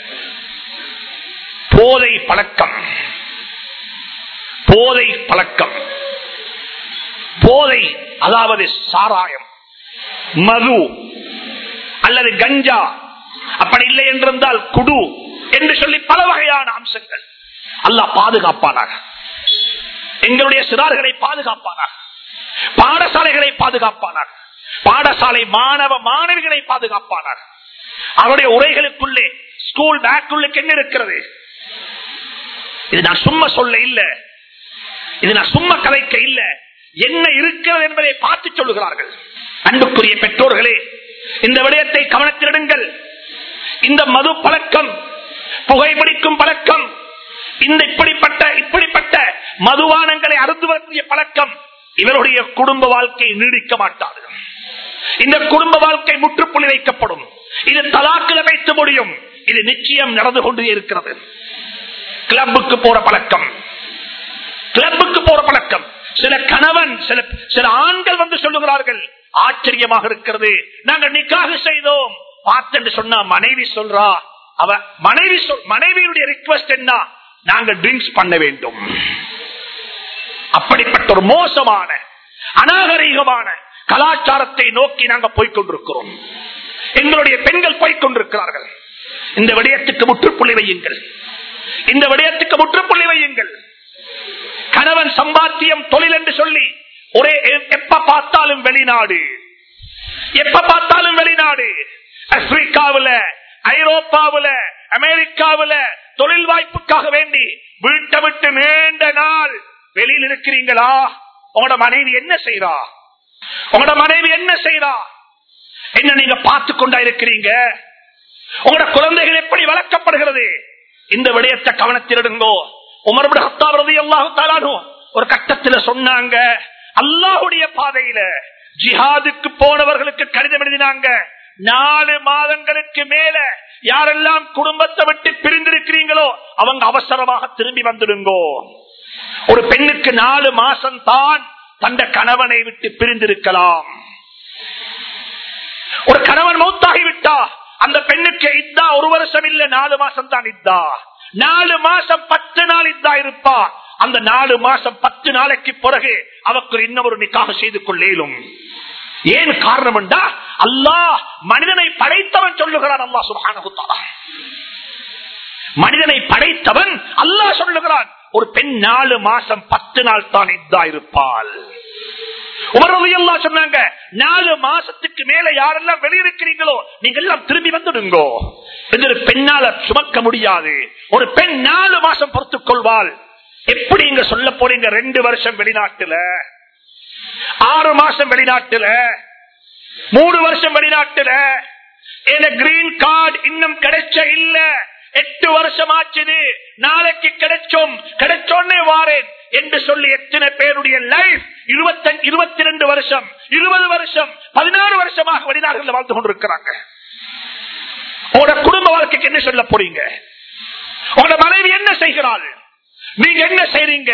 போதை பழக்கம் போதை பழக்கம் போதை அதாவது சாராயம் மது அல்லது கஞ்சா அப்படி இல்லை என்றிருந்தால் குடு என்று சொல்லி பல வகையான அம்சங்கள் அல்லாஹ் பாதுகாப்பானாக எங்களுடைய சிறார்களை பாதுகாப்பானாக பாடசாலைகளை பாதுகாப்பானாக பாடசாலை மாணவ மாணவிகளை பாதுகாப்பானாக அவருடைய உரைகளுக்குள்ளே ஸ்கூல் பேக்குள்ளுக்கு என்ன இருக்கிறது இது நான் சும்மா சொல்ல இல்ல இது நான் சும்மா கலைக்க இல்ல என்ன இருக்கிறது என்பதை பார்த்து சொல்லுகிறார்கள் அன்புக்குரிய பெற்றோர்களே இந்த விடயத்தை கவனத்திலிடுங்கள் இந்த மது பழக்கம் புகைப்பிடிக்கும் பழக்கம் இந்த இப்படிப்பட்ட இப்படிப்பட்ட மதுவானங்களை அருந்துவதற்குரிய பழக்கம் இவருடைய குடும்ப வாழ்க்கை நீடிக்க மாட்டாது இந்த குடும்ப வாழ்க்கை முற்றுப்புள்ளி வைக்கப்படும் இது தலாக்கில் வைத்து முடியும் இது நிச்சயம் நடந்து கொண்டே இருக்கிறது கிளப்புக்கு போற பழக்கம் கிளப்புக்கு போற பழக்கம் சில கணவன் சில சில ஆண்கள் வந்து சொல்லுகிறார்கள் ஆச்சரியமாக இருக்கிறது நாங்கள் நிக்காக செய்தோம் பார்த்து சொன்னா மனைவி சொல்றா அவ மனைவி மனைவியுடைய ரிக்வஸ்ட் என்ன நாங்க ட்ரிங்க்ஸ் பண்ண வேண்டும் அப்படிப்பட்ட ஒரு மோசமான அநாகரீகமான கலாச்சாரத்தை நோக்கி நாங்க போய்கொண்டிருக்கிறோம் எங்களுடைய பெண்கள் போய்கொண்டிருக்கிறார்கள் இந்த விடயத்துக்கு முற்றுப்புள்ளி வையுங்கள் இந்த விடயத்துக்கு முற்றுப்புள்ளி வையுங்கள் கணவன் சம்பாத்தியம் தொழில் என்று சொல்லி ஒரே எப்ப பார்த்தாலும் வெளிநாடு எப்ப பார்த்தாலும் வெளிநாடு ஆப்பிரிக்காவில ஐரோப்பாவில அமெரிக்காவில தொழில் வாய்ப்புக்காக வேண்டி வீட்டை விட்டு நீண்ட நாள் வெளியில் இருக்கிறீங்களா உங்களோட மனைவி என்ன செய்யறா உங்களோட மனைவி என்ன செய்யறா என்ன நீங்க பார்த்து கொண்டா இருக்கிறீங்க உங்களோட குழந்தைகள் எப்படி வளர்க்கப்படுகிறது இந்த விடயத்தை கவனத்தில் எடுங்கோ உமர்பட ஹத்தாவிரதி அல்லாஹு ஒரு கட்டத்துல சொன்னாங்க அல்லாஹுடைய பாதையில ஜிஹாதுக்கு போனவர்களுக்கு கடிதம் எழுதினாங்க நாலு மாதங்களுக்கு மேல யாரெல்லாம் குடும்பத்தை விட்டு பிரிந்திருக்கிறீங்களோ அவங்க அவசரமாக திரும்பி வந்துடுங்கோ ஒரு பெண்ணுக்கு நாலு மாசம் தான் தந்த கணவனை விட்டு பிரிந்திருக்கலாம் ஒரு கணவன் மௌத்தாகிவிட்டா அந்த பெண்ணுக்கு இத்தா ஒரு வருஷம் இல்ல நாலு மாசம் தான் இத்தா நாலு மாசம் பத்து நாள் இத்தா இருப்பா அந்த நாலு மாசம் பத்து நாளைக்கு பிறகு அவருக்கு இன்னொரு நிக்காக செய்து கொள்ளேலும் ஏன் காரணம் என்றா அல்லாஹ் மனிதனை படைத்தவன் சொல்லுகிறான் அல்லா சுபான மனிதனை படைத்தவன் அல்லாஹ் சொல்லுகிறான் ஒரு பெண் நாலு மாசம் பத்து நாள் தான் இதா இருப்பாள் சொன்னாங்க நாலு மாசத்துக்கு மேல யாரெல்லாம் வெளியிருக்கிறீங்களோ நீங்க எல்லாம் திரும்பி வந்துடுங்கோ ஒரு பெண்ணால சுமக்க முடியாது ஒரு பெண் நாலு மாசம் பொறுத்துக் கொள்வாள் எப்படி இங்க சொல்ல போறீங்க ரெண்டு வருஷம் வெளிநாட்டுல ஆறு மாசம் வெளிநாட்டுல மூணு வருஷம் வெளிநாட்டுல கிரீன் கார்டு இன்னும் கிடைச்ச இல்ல எட்டு வருஷம் ஆச்சுது நாளைக்கு கிடைச்சோம் கிடைச்சோன்னே வாரேன் என்று சொல்லி எத்தனை பேருடைய லைஃப் இருபத்தி இருபத்தி ரெண்டு வருஷம் இருபது வருஷம் பதினாறு வருஷமாக வெளிநாடுகளில் வாழ்ந்து கொண்டிருக்கிறாங்க உங்களோட குடும்ப வாழ்க்கைக்கு என்ன சொல்ல போறீங்க உங்களோட மனைவி என்ன செய்கிறாள் நீங்க என்ன செய்றீங்க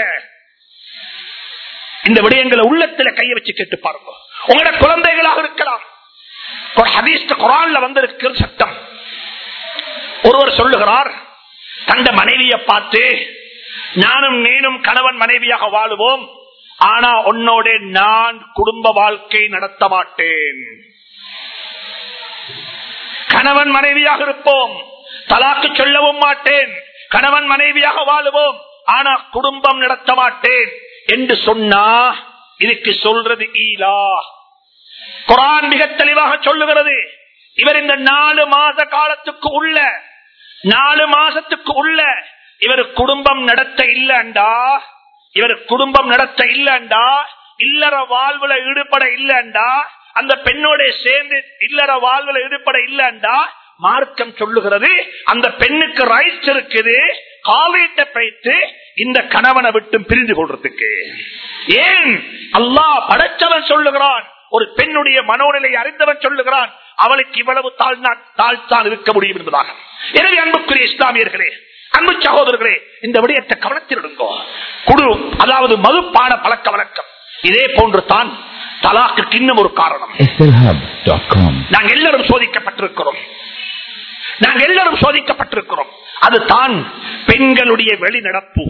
இந்த விடயங்களை உள்ளத்துல கைய வச்சு கேட்டு பாருங்க உங்களோட குழந்தைகளாக இருக்கலாம் குரான்ல வந்திருக்கிற சட்டம் ஒருவர் சொல்லுகிறார் தந்த மனைவியை பார்த்து நானும் நீனும் கணவன் மனைவியாக வாழுவோம் ஆனா உன்னோட நான் குடும்ப வாழ்க்கை நடத்த மாட்டேன் கணவன் மனைவியாக இருப்போம் தலாக்கு சொல்லவும் மாட்டேன் கணவன் மனைவியாக வாழுவோம் ஆனா குடும்பம் நடத்த மாட்டேன் என்று சொன்னா இதுக்கு சொல்றது ஈலா குரான் மிக தெளிவாக சொல்லுகிறது இவர் இந்த நாலு மாத காலத்துக்கு உள்ள நாலு மாசத்துக்கு உள்ள இவர் குடும்பம் நடத்த இல்லண்டா இவர் குடும்பம் நடத்த இல்லண்டா இல்லற வாழ்வுல ஈடுபட இல்லண்டா அந்த பெண்ணோட சேர்ந்து இல்லற வாழ்வுல ஈடுபட இல்லண்டா மார்க்கம் சொல்லுகிறது அந்த பெண்ணுக்கு ரைட்ஸ் இருக்குது காலீட்டை பைத்து இந்த கணவனை விட்டு பிரிந்து கொள்றதுக்கு ஏன் அல்லாஹ் படைச்சவன் சொல்லுகிறான் ஒரு பெண்ணுடைய மனோநிலை அறிந்தவன் சொல்லுகிறான் அவளுக்கு இவ்வளவு தாழ்நா தாழ்த்தான் இருக்க முடியும் என்பதாக எனவே அன்புக்குரிய இஸ்லாமியர்களே அன்பு சகோதரர்களே இந்த விடயத்தை கவனத்தில் எடுங்கோ குடு அதாவது மதுப்பான பழக்க வழக்கம் இதே போன்று தான் தலாக்கு இன்னும் ஒரு காரணம் slhub.com. நாங்கள் எல்லாரும் சோதிக்கப்பட்டிருக்கிறோம் நாங்கள் எல்லாரும் சோதிக்கப்பட்டிருக்கிறோம் அது தான் பெண்களுடைய வெளிநடப்பு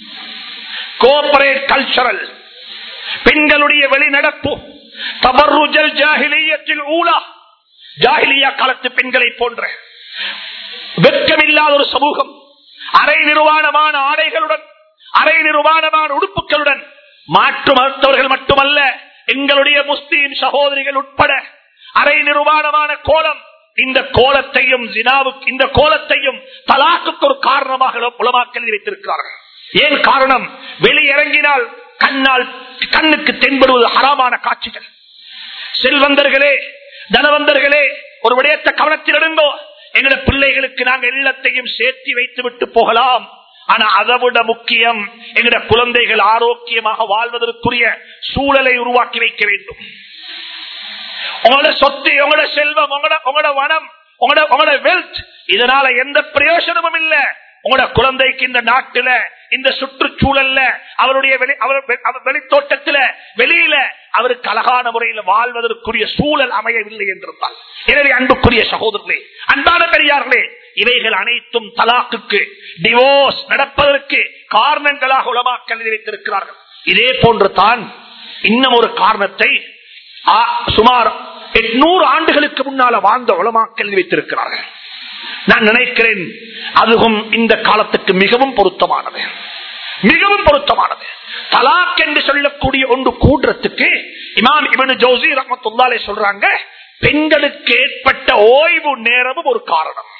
கோபரேட் கல்ச்சரல் பெண்களுடைய வெளிநடப்பு தவறுஜல் ஜாகிலியத்தில் ஊழா ஜாகிலியா காலத்து பெண்களை போன்ற வெட்கமில்லாத ஒரு சமூகம் அரை நிர்வாணமான ஆடைகளுடன் அரை நிர்வாணமான உடுப்புகளுடன் மாற்று மருத்துவர்கள் மட்டுமல்ல எங்களுடைய முஸ்லீம் சகோதரிகள் உட்பட அரை நிர்வாணமான கோலம் இந்த கோலத்தையும் ஜினாவுக்கு இந்த கோலத்தையும் தலாக்குக்கு ஒரு காரணமாக உலமாக்கல் வைத்திருக்கிறார்கள் ஏன் காரணம் வெளியிறங்கினால் கண்ணால் கண்ணுக்கு தென்படுவது ஹராமான காட்சிகள் செல்வந்தர்களே தனவந்தர்களே ஒரு விடயத்தை கவனத்தில் எடுங்கோ எங்களோட பிள்ளைகளுக்கு நாங்கள் இல்லத்தையும் சேர்த்து வைத்து விட்டு போகலாம் ஆனா அதை விட முக்கியம் எங்களோட குழந்தைகள் ஆரோக்கியமாக வாழ்வதற்குரிய சூழலை உருவாக்கி வைக்க வேண்டும் உங்களோட சொத்து உங்களோட செல்வம் உங்களோட உங்களோட வனம் உங்களோட உங்களோட வெல்த் இதனால எந்த பிரயோஜனமும் இல்ல உங்களோட குழந்தைக்கு இந்த நாட்டுல இந்த சுற்றுச்சூழல்ல அவருடைய வெளி அவர் வெ- அவர் வெளித்தோட்டத்துல வெளியில அவருக்கு அழகான முறையில் வாழ்வதற்குரிய சூழல் அமையவில்லை என்றிருந்தால் எனவே அன்புக்குரிய சகோதரர்களே அன்பான பெரியார்களே இவைகள் அனைத்தும் தலாக்குக்கு டிவோர்ஸ் நடப்பதற்கு காரணங்களாக உலமாக்கல் வைத்திருக்கிறார்கள் இதே போன்று தான் இன்னும் ஒரு காரணத்தை ஆ, சுமார் எட்நூறு ஆண்டுகளுக்கு முன்னால வாழ்ந்த உலமாக்கல் வைத்திருக்கிறார்கள் நான் நினைக்கிறேன் அதுவும் இந்த காலத்துக்கு மிகவும் பொருத்தமானது மிகவும் பொருத்தமானது தலாக் என்று சொல்லக்கூடிய ஒன்று கூடுறதுக்கு இமாம் இவனு ஜோசி ரஹமத்துல்லாலே சொல்றாங்க பெண்களுக்கு ஏற்பட்ட ஓய்வு நேரமும் ஒரு காரணம்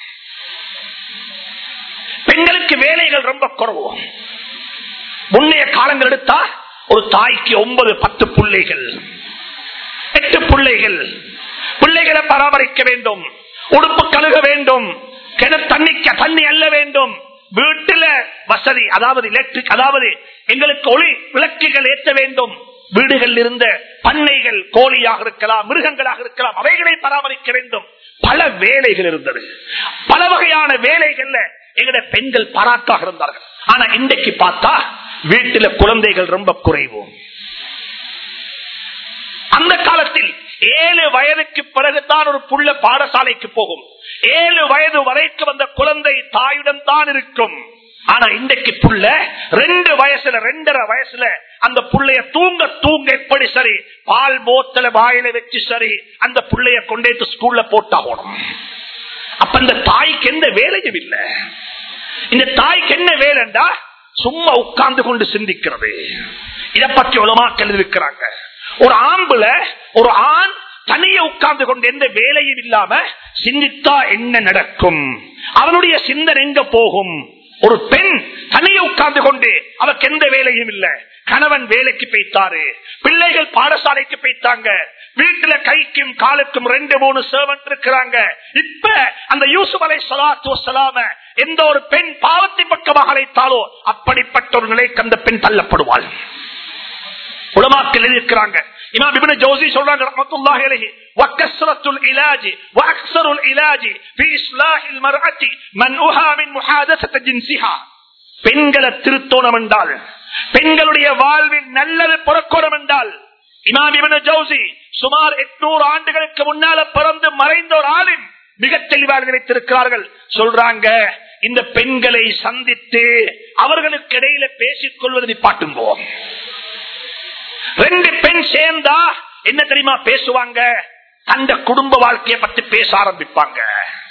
பெண்களுக்கு வேலைகள் ரொம்ப குறவு முன்னைய காலங்கள் எடுத்தா ஒரு தாய்க்கு ஒன்பது பத்து பிள்ளைகள் எட்டு பிள்ளைகள் பிள்ளைகளை பராமரிக்க வேண்டும் உடுப்பு கழுக வேண்டும் கிணறு தண்ணிக்க தண்ணி அல்ல வேண்டும் வீட்டுல வசதி அதாவது எலக்ட்ரிக் அதாவது எங்களுக்கு ஒளி விளக்குகள் ஏற்ற வேண்டும் வீடுகள் இருந்த பண்ணைகள் கோழியாக இருக்கலாம் மிருகங்களாக இருக்கலாம் அவைகளை பராமரிக்க வேண்டும் பல வேலைகள் இருந்தது பல வகையான வேலைகள்ல எங்கட பெண்கள் பாராட்டாக இருந்தார்கள் ஆனா இன்றைக்கு பார்த்தா வீட்டுல குழந்தைகள் ரொம்ப குறைவு அந்த காலத்தில் ஏழு வயதுக்கு பிறகுதான் ஒரு புள்ள பாடசாலைக்கு போகும் ஏழு வயது வரைக்கும் அந்த குழந்தை தாயுடன் தான் இருக்கும் ஆனா இன்றைக்கு புள்ள ரெண்டு வயசுல ரெண்டரை வயசுல அந்த புள்ளைய தூங்க தூங்க எப்படி சரி பால் போத்தல வாயில வச்சு சரி அந்த புள்ளைய கொண்டே ஸ்கூல்ல போட்டாகணும் அப்ப அந்த தாய்க்கு எந்த வேலையும் இல்லை இந்த தாய்க்கு என்ன வேலைண்டா சும்மா உட்கார்ந்து கொண்டு சிந்திக்கிறது இதை பற்றி உலமாக்கல் இருக்கிறாங்க ஒரு ஆம்புல ஒரு ஆண் தனியே உட்கார்ந்து கொண்டு எந்த வேலையும் இல்லாம சிந்தித்தா என்ன நடக்கும் அவனுடைய சிந்தனை எங்க போகும் ஒரு பெண் தனியே உட்கார்ந்து கொண்டு அவருக்கு எந்த வேலையும் இல்ல கணவன் வேலைக்கு போய்த்தாரு பிள்ளைகள் பாடசாலைக்கு போய்த்தாங்க வீட்டுல கைக்கும் காலுக்கும் ரெண்டு மூணு சர்வன்ட் இருக்கிறாங்க இப்ப அந்த யூசுப் அலை சலாத்து வசலாம எந்த ஒரு பெண் பாவத்தின் பக்கமாக அழைத்தாலோ அப்படிப்பட்ட ஒரு நிலைக்கு அந்த பெண் தள்ளப்படுவாள் உலமாக்கள் இருக்கிறாங்க இமாம் இப்னு ஜௌசி சொல்றாங்க ரஹ்மத்துல்லாஹி அலைஹி வக்கஸ்ரத்துல் இலாஜி வஅக்ஸருல் இலாஜி ஃபீ இஸ்லாஹில் மர்அத்தி மன்உஹா மின் முஹாதஸத் ஜின்ஸிஹா பெண்களை திருத்தோணம் என்றால் பெண்களுடைய வாழ்வில் நல்லது புறக்கோணம் என்றால் இமாம் இப்னு ஜௌசி சுமார் 800 ஆண்டுகளுக்கு முன்னால பிறந்து மறைந்த ஒரு ஆளின் மிக தெளிவாக நினைத்திருக்கிறார்கள் சொல்றாங்க இந்த பெண்களை சந்தித்து அவர்களுக்கு இடையில பேசிக் கொள்வதை நிப்பாட்டும்போம் ரெண்டு பெண் சேர்ந்தா என்ன தெரியுமா பேசுவாங்க அந்த குடும்ப வாழ்க்கையை பத்தி பேச ஆரம்பிப்பாங்க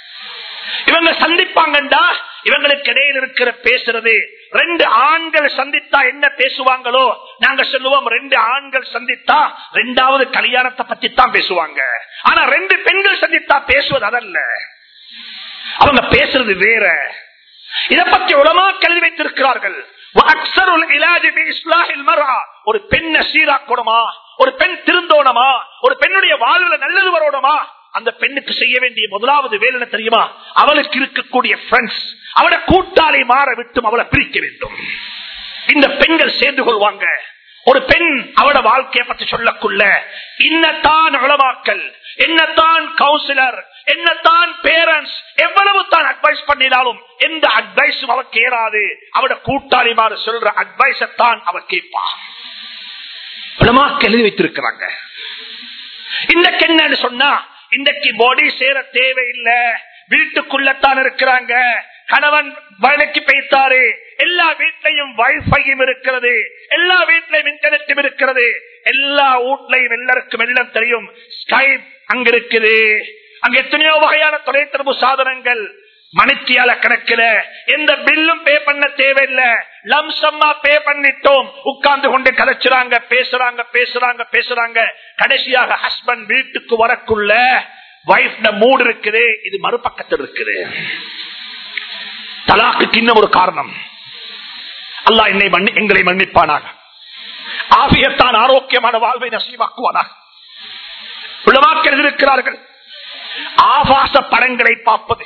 இவங்க சந்திப்பாங்கண்டா இவங்களுக்கு இடையில் இருக்கிற பேசுறது ரெண்டு ஆண்கள் சந்தித்தா என்ன பேசுவாங்களோ நாங்க சொல்லுவோம் ரெண்டு ஆண்கள் சந்தித்தா ரெண்டாவது கல்யாணத்தை பத்தி தான் பேசுவாங்க ஆனா ரெண்டு பெண்கள் சந்தித்தா பேசுவது அதல்ல அவங்க பேசுறது வேற இதை பற்றி உலமா கல்வி வைத்திருக்கிறார்கள் வஅக்ஸருல் இலாஜி பி இஸ்லாஹில் மர்ஆ. ஒரு பெண்ணை சீராக்கணுமா ஒரு பெண் திருந்தோணமா ஒரு பெண்ணுடைய வாழ்வுல நல்லது வரணுமா அந்த பெண்ணுக்கு செய்ய வேண்டிய முதலாவது வேலை என்ன தெரியுமா அவளுக்கு இருக்கக்கூடிய ஃப்ரெண்ட்ஸ் அவளை கூட்டாளி மாற விட்டும் அவளை பிரிக்க வேண்டும் இந்த பெண்கள் சேர்ந்து கொள்வாங்க ஒரு பெண் அவட வாழ்க்கையை பற்றி சொல்லக்குள்ள இன்னத்தான் உளவாக்கல் என்னத்தான் கவுன்சிலர் என்னத்தான் பேரண்ட்ஸ் எவ்வளவு தான் அட்வைஸ் பண்ணினாலும் எந்த அட்வைஸும் அவ கேறாது அவட கூட்டாளிமாறு சொல்ற அட்வைஸ தான் அவ கேட்பா உலமாக்கு எழுதி வைத்திருக்கிறாங்க இன்றைக்கு என்னன்னு சொன்னா இன்றைக்கு பாடி சேர தேவையில்லை வீட்டுக்குள்ளத்தான் இருக்கிறாங்க கணவன் வேலைக்கு போய்த்தாரு எல்லா வீட்லையும் வைஃபையும் இருக்கிறது எல்லா வீட்லையும் இன்டர்நெட்டும் இருக்கிறது எல்லா வீட்லையும் எல்லாருக்கும் எல்லாம் தெரியும் ஸ்கைப் அங்க இருக்குது அங்க எத்தனையோ வகையான தொலைத்தொடர்பு சாதனங்கள் மணித்தியால கணக்கில எந்த பில்லும் பே பண்ண தேவையில்லை லம்சம்மா பே பண்ணிட்டோம் உட்கார்ந்து கொண்டு கதைச்சுறாங்க பேசுறாங்க பேசுறாங்க பேசுறாங்க கடைசியாக ஹஸ்பண்ட் வீட்டுக்கு வரக்குள்ள வைஃப் மூடு இருக்குது இது மறுபக்கத்தில் இருக்குது தலாக்குக்கு இன்னும் ஒரு காரணம் அல்லாஹ் என்னை மன்னி எங்களை மன்னிப்பானாக ஆபியத்தான் ஆரோக்கியமான வாழ்வை நசீவாக்குவானாக உளவாக்கள் இருக்கிறார்கள் ஆபாச படங்களை பார்ப்பது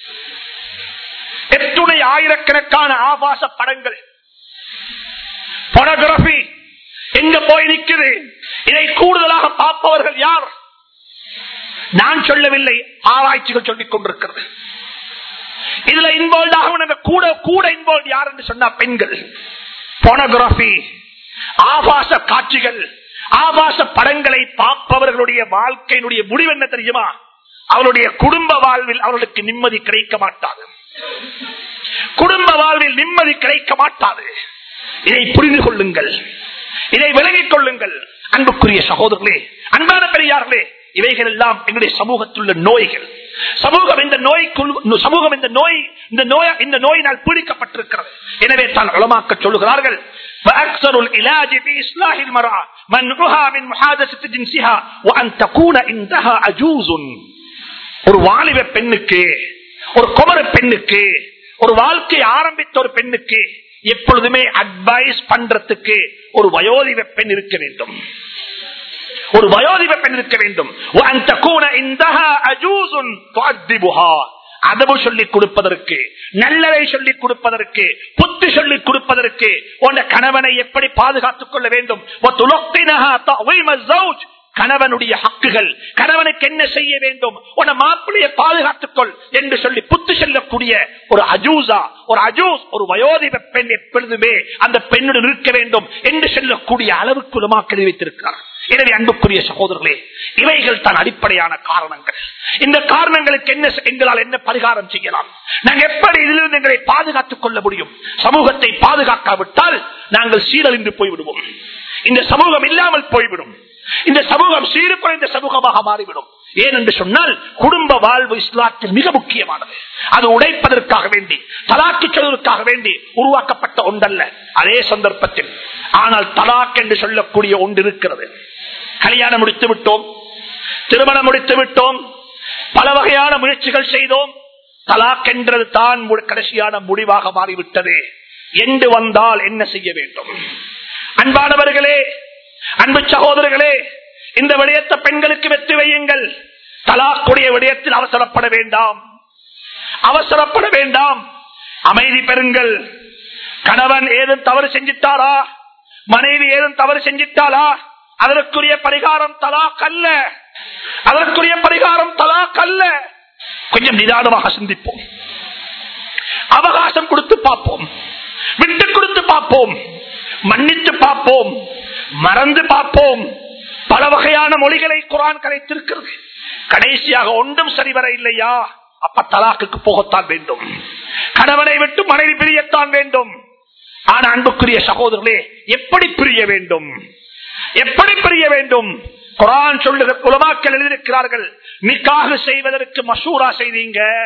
எத்துணை ஆயிரக்கணக்கான ஆபாச படங்கள் பொனகிராபி எங்க போய் நிற்குது இதை கூடுதலாக பார்ப்பவர்கள் யார் நான் சொல்லவில்லை ஆராய்ச்சிகள் சொல்லிக் கொண்டிருக்கிறது இதுல இன்வால்வ் ஆக கூட கூட இன்வால்வ் யார் என்று சொன்னா பெண்கள் போனோகிராபி ஆபாச காட்சிகள் ஆபாச படங்களை பார்ப்பவர்களுடைய வாழ்க்கையினுடைய முடிவு என்ன தெரியுமா அவருடைய குடும்ப வாழ்வில் அவர்களுக்கு நிம்மதி கிடைக்க மாட்டாது குடும்ப வாழ்வில் நிம்மதி கிடைக்க மாட்டாது இதை புரிந்து கொள்ளுங்கள் இதை விலகிக் கொள்ளுங்கள் அன்புக்குரிய சகோதரர்களே அன்பான பெரியார்களே இவைகள் எல்லாம் எங்களுடைய சமூகத்தில் உள்ள நோய்கள் சமூகம் இந்த நோய்க்குள் சமூகம் இந்த நோய் இந்த நோய் இந்த நோயினால் பீடிக்கப்பட்டிருக்கிறது எனவே தான் உளமாக்க சொல்லுகிறார்கள் فأكثر العلاج بإصلاح المرأة منعها من محادثة جنسها وأن تكون عندها عجوز ஒரு வாலிப பெண்ணுக்கு ஒரு குமர பெண்ணுக்கு ஒரு வாழ்க்கை ஆரம்பித்த ஒரு பெண்ணுக்கு எப்பொழுதுமே அட்வைஸ் பண்றதுக்கு ஒரு வயோதிப பெண் இருக்க வேண்டும் ஒரு வயோதிப பெண் இருக்க வேண்டும் அதவு சொல்லிக் கொடுப்பதற்கு நல்லதை சொல்லிக் கொடுப்பதற்கு புத்தி சொல்லிக் கொடுப்பதற்கு உன் கணவனை எப்படி பாதுகாத்துக் கொள்ள வேண்டும் கணவனுடைய ஹக்குகள் கணவனுக்கு என்ன செய்ய வேண்டும் உன மாப்பிளையை பாதுகாத்துக் கொள் என்று சொல்லி புத்து செல்லக்கூடிய ஒரு அஜூசா ஒரு அஜூஸ் ஒரு வயோதிப பெண் எப்பொழுதுமே அந்த பெண்ணுடன் இருக்க வேண்டும் என்று சொல்லக்கூடிய அளவுக்கு உலமாக்கல் வைத்திருக்கிறார் எனவே அன்புக்குரிய சகோதரர்களே இவைகள் தான் அடிப்படையான காரணங்கள் இந்த காரணங்களுக்கு என்ன எங்களால் என்ன பரிகாரம் செய்யலாம் நாங்கள் எப்படி இதிலிருந்து எங்களை பாதுகாத்துக் கொள்ள முடியும் சமூகத்தை பாதுகாக்காவிட்டால் நாங்கள் சீரழிந்து போய்விடுவோம் இந்த சமூகம் இல்லாமல் போய்விடும் இந்த சமூகம் சீர்குறைந்த சமூகமாக மாறிவிடும் ஏன் என்று சொன்னால் குடும்ப வாழ்வு இஸ்லாத்தில் மிக முக்கியமானது அது உடைப்பதற்காக வேண்டி தலாக்கு சொல்வதற்காக வேண்டி உருவாக்கப்பட்ட ஒன்றல்ல அதே சந்தர்ப்பத்தில் ஆனால் தலாக் என்று சொல்லக்கூடிய ஒன்று இருக்கிறது கல்யாணம் முடித்து விட்டோம் திருமணம் முடித்து விட்டோம் பல வகையான முயற்சிகள் செய்தோம் தலாக் என்றது தான் கடைசியான முடிவாக மாறிவிட்டது என்று வந்தால் என்ன செய்ய வேண்டும் அன்பானவர்களே அன்பு சகோதரர்களே இந்த விடயத்தை பெண்களுக்கு வெற்றி வையுங்கள் தலாக்குடைய விடயத்தில் அவசரப்பட வேண்டாம் அவசரப்பட வேண்டாம் அமைதி பெறுங்கள் கணவன் ஏதும் தவறு செஞ்சிட்டாரா மனைவி ஏதும் தவறு செஞ்சிட்டாளா அதற்குரிய பரிகாரம் தலா கல்ல அதற்குரிய பரிகாரம் தலா கல்ல கொஞ்சம் நிதானமாக சிந்திப்போம் அவகாசம் கொடுத்து பார்ப்போம் விட்டு கொடுத்து பார்ப்போம் மன்னித்து பார்ப்போம் மறந்து பார்ப்போம் பல வகையான மொழிகளை குரான் கலைத்திருக்கிறது கடைசியாக ஒன்றும் சரிவர இல்லையா அப்ப தலாக்குக்கு போகத்தான் வேண்டும் கணவனை விட்டு மனைவி பிரியத்தான் வேண்டும் ஆனா அன்புக்குரிய சகோதரர்களே எப்படி பிரிய வேண்டும் எப்படி பிரிய வேண்டும் குரான் சொல்லுகிற குலமாக்கள் எழுதியிருக்கிறார்கள் நிக்காக செய்வதற்கு மசூரா செய்தீங்க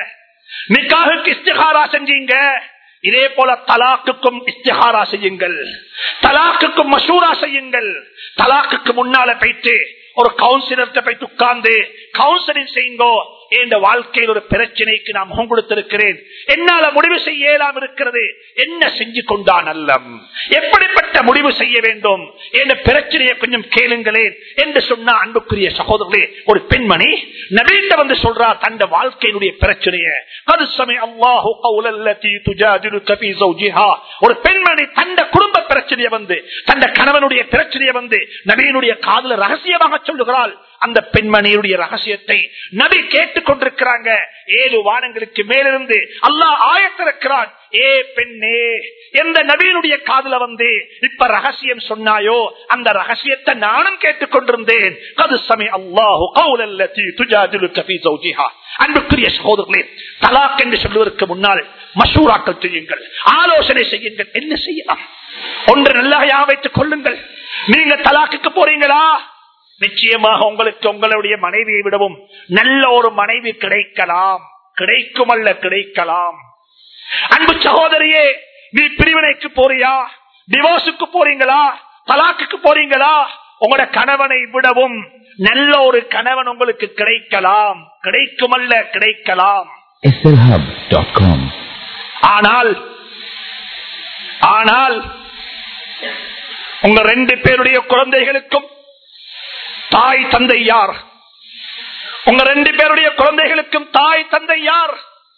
நிக்காகுக்கு இஸ்திகாரா செஞ்சீங்க இதே போல தலாக்குக்கும் இஸ்திகாரா செய்யுங்கள் தலாக்குக்கும் மசூரா செய்யுங்கள் தலாக்குக்கு முன்னால போயிட்டு ஒரு கவுன்சிலர்கிட்ட போயிட்டு உட்கார்ந்து கவுன்சிலிங் செய்யுங்கோ என்ற வாழ்க்கையில் ஒரு பிரச்சனைக்கு நான் முகம் கொடுத்திருக்கிறேன் என்னால முடிவு செய்ய இயலாம இருக்கிறது என்ன செஞ்சு கொண்டா நல்லம் எப்படிப்பட்ட முடிவு செய்ய வேண்டும் என்ற பிரச்சனையை கொஞ்சம் கேளுங்களேன் என்று சொன்ன அன்புக்குரிய சகோதரர்களே ஒரு பெண்மணி நவீன வந்து சொல்றா தந்த வாழ்க்கையினுடைய பிரச்சனையை அது சமயம் அல்லாஹு கவுலல்லதி துஜாதிலுக ஃபீ ஸௌஜிஹா ஒரு பெண்மணி தந்த குடும்ப பிரச்சனையை வந்து தந்த கணவனுடைய பிரச்சனையை வந்து நபியினுடைய காதுல ரகசியமாக சொல்லுகிறாள் அந்த பெண்மணியுடைய ரகசியத்தை நபி கேட்டுக் கொண்டிருக்கிறாங்க ஏழு வானங்களுக்கு மேலிருந்து அல்லாஹ் ஆயத்திருக்கிறான் ஏ பெண்ணே எந்த நபியினுடைய காதுல வந்து இப்ப ரகசியம் சொன்னாயோ அந்த ரகசியத்தை நானும் கேட்டுக் கொண்டிருந்தேன் அது சமய அல்லாஹு கவுலல்லதி துஜாதிலுக ஃபீ ஸௌஜிஹா அன்புக்குரிய சகோதரர்களே தலாக் என்று சொல்வதற்கு முன்னால் மசூராக்கள் செய்யுங்கள் ஆலோசனை செய்யுங்கள் என்ன செய்யலாம் ஒன்று நல்லா யா வைத்துக் கொள்ளுங்கள் நீங்க தலாக்குக்கு போறீங்களா நிச்சயமாக உங்களுக்கு உங்களுடைய மனைவியை விடவும் நல்ல ஒரு மனைவி கிடைக்கலாம் கிடைக்கும் அல்ல கிடைக்கலாம் அன்பு சகோதரியே நீ பிரிவினைக்கு போறியா டிவோர்ஸுக்கு போறீங்களா தலாக்குக்கு போறீங்களா உங்களோட கணவனை விடவும் நல்ல ஒரு கணவன் உங்களுக்கு கிடைக்கலாம் கிடைக்கும் அல்ல கிடைக்கலாம் slhub.com ஆனால் ஆனால் உங்க ரெண்டு பேருடைய குழந்தைகளுக்கும் தாய் தந்தை யார் உங்க ரெண்டு பேருடைய குழந்தைகளுக்கும் தாய் தந்தை யார்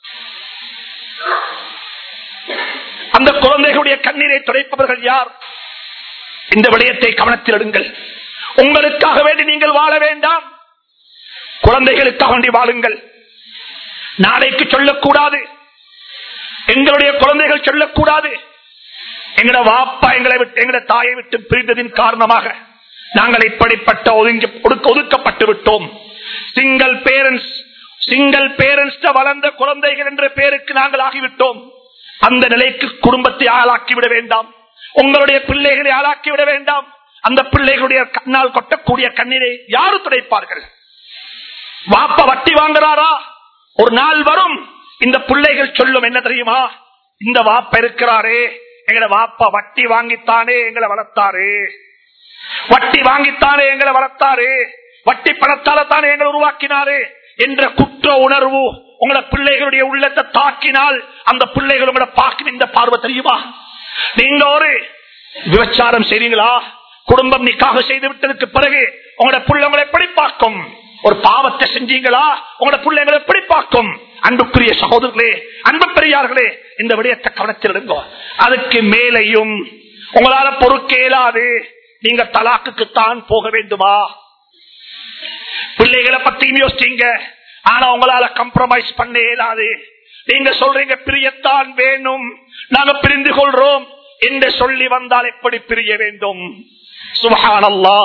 அந்த குழந்தைகளுடைய கண்ணீரை துடைப்பவர்கள் யார் இந்த விடயத்தை கவனத்தில் எடுங்கள் உங்களுக்காக வேண்டி நீங்கள் வாழ வேண்டாம் குழந்தைகளுக்காக வேண்டி வாழுங்கள் நாளைக்கு சொல்லக்கூடாது எங்களுடைய குழந்தைகள் சொல்லக்கூடாது எங்கட வாப்பா எங்களை விட்டு எங்கட தாயை விட்டு பிரிந்ததின் காரணமாக நாங்கள் இப்படிப்பட்ட ஒதுங்கி ஒடுக்க- ஒதுக்கப்பட்டு விட்டோம் சிங்கிள் பேரண்ட்ஸ் சிங்கிள் பேரண்ட்ஸ் வளர்ந்த குழந்தைகள் என்ற பேருக்கு நாங்கள் ஆகிவிட்டோம் அந்த நிலைக்கு குடும்பத்தை ஆளாக்கி விட வேண்டாம் உங்களுடைய பிள்ளைகளை ஆளாக்கி விட வேண்டாம் அந்த பிள்ளைகளுடைய கண்ணால் கொட்டக்கூடிய கண்ணீரை யாரு துடைப்பார்கள் வாப்ப வட்டி வாங்குறாரா ஒரு நாள் வரும் இந்த பிள்ளைகள் சொல்லும் என்ன தெரியுமா இந்த வாப்ப இருக்கிறாரே எங்களை வாப்பா வட்டி வாங்கித்தானே எங்களை வளர்த்தாரு வட்டி வாங்கித்தானே எங்களை வளர்த்தாரு வட்டி பணத்தால தானே எங்களை உருவாக்கினாரு என்ற குற்ற உணர்வு உங்களோட பிள்ளைகளுடைய உள்ளத்தை தாக்கினால் அந்த பிள்ளைகள் உங்களோட பார்க்கும் இந்த பார்வை தெரியுமா நீங்க ஒரு விபச்சாரம் செய்றீங்களா குடும்பம் நிக்காக செய்து விட்டதுக்கு பிறகு உங்களோட பிள்ளைங்களை எப்படி பார்க்கும் ஒரு பாவத்தை செஞ்சீங்களா உங்களோட பிள்ளைங்களை எப்படி பார்க்கும் அன்புக்குரிய சகோதரர்களே அன்பு பெரியார்களே இந்த விடயத்தை கவனத்தில் எடுங்க அதுக்கு மேலையும் உங்களால பொறுக்க இயலாது நீங்க தலாக்குக்குத்தான் போக வேண்டுமா பிள்ளைகளை பத்தியும் யோசிச்சீங்க ஆனா உங்களால கம்ப்ரமைஸ் பண்ண இயலாது நீங்க சொல்றீங்க பிரியத்தான் வேணும் நாங்க பிரிந்து கொள்றோம் என்று சொல்லி வந்தால் எப்படி பிரிய வேண்டும் சுபஹானல்லா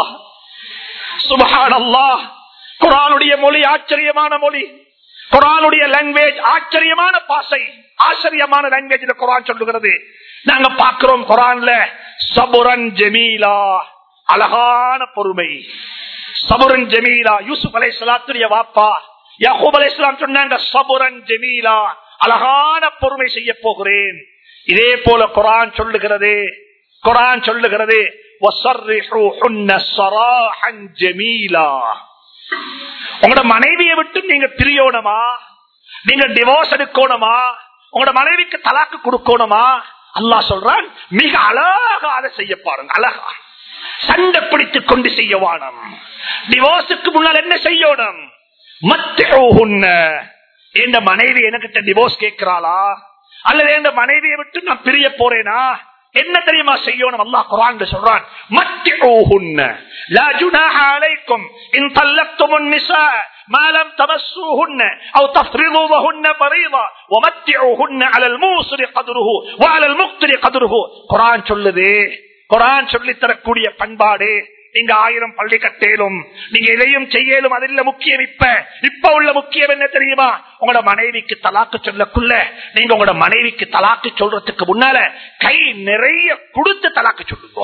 சுபஹானல்லா குரானுடைய மொழி ஆச்சரியமான மொழி குரானுடைய லாங்குவேஜ் ஆச்சரியமான பாசை ஆச்சரியமான லாங்குவேஜ்ல குரான் சொல்லுகிறது நாங்க பார்க்கிறோம் குரான்ல சபுரன் ஜமீலா அழகான பொறுமை சபுரன் ஜமீலா யூசுப் அலை சலாத்துடைய வாப்பா யாஹூப் அலை சொன்னாங்க சபுரன் ஜமீலா அழகான பொறுமை செய்ய போகிறேன் இதே போல குரான் சொல்லுகிறது குரான் சொல்லுகிறது وَصَرِّحُوهُنَّ صَرَاحًا جَمِيلًا. உங்களோட மனைவியை விட்டு நீங்க பிரியணுமா நீங்க டிவோர்ஸ் எடுக்கணுமா உங்களோட மனைவிக்கு தலாக்கு கொடுக்கணுமா அல்லாஹ் சொல்றான் மிக அழகா அதை செய்ய பாருங்க அழகா சண்டை பிடித்துக் கொண்டு செய்ய வானம் டிவோர்ஸுக்கு முன்னால் என்ன செய்யணும் மத்தியோகுன்ன என் மனைவி எனக்கிட்ட டிவோர்ஸ் கேட்கிறாளா அல்லது என் மனைவியை விட்டு நான் பிரிய போறேனா என்ன தெரியுமா செய்யணும் அல்லாஹ் குரான் சொல்றான் மத்தியோகுன்ன லா ஜுனாஹ அலைக்கும் இன் தல்லக்தும் النساء ما لم تمسوهن او تفرضوا لهن فريضه ومتعوهن على الموسر قدره وعلى المقتر قدره குரான் சொல்லுது குரான் சொல்லி தரக்கூடிய பண்பாடு நீங்க ஆயிரம் பள்ளி கட்டேலும் நீங்க எதையும் செய்யலும் அதில் முக்கியம் இப்ப இப்ப உள்ள முக்கியம் என்ன தெரியுமா உங்களோட மனைவிக்கு தலாக்கு சொல்லக்குள்ள நீங்க உங்களோட மனைவிக்கு தலாக்கு சொல்றதுக்கு முன்னால கை நிறைய கொடுத்து தலாக்கு சொல்லுங்க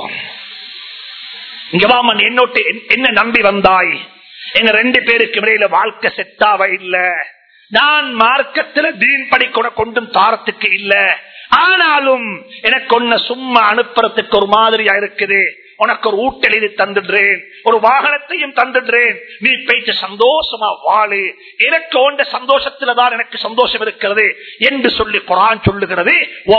இங்க வாமன் என்னோட்டு என்ன நம்பி வந்தாய் எங்க ரெண்டு பேருக்கு இடையில வாழ்க்கை செட்டாவ இல்ல நான் மார்க்கத்துல தீன் படி கொட கொண்டும் தாரத்துக்கு இல்ல ஆனாலும் எனக்கு ஒன்ன சும்மா அனுப்புறதுக்கு ஒரு மாதிரியா இருக்குது உனக்கு ஒரு ஊட்டெழுதி தந்துடுறேன் ஒரு வாகனத்தையும் தந்துடுறேன் நீ போயிட்டு சந்தோஷமா வாழு எனக்கு ஓண்ட சந்தோஷத்துலதான் எனக்கு சந்தோஷம் இருக்கிறது என்று சொல்லி குரான் சொல்லுகிறது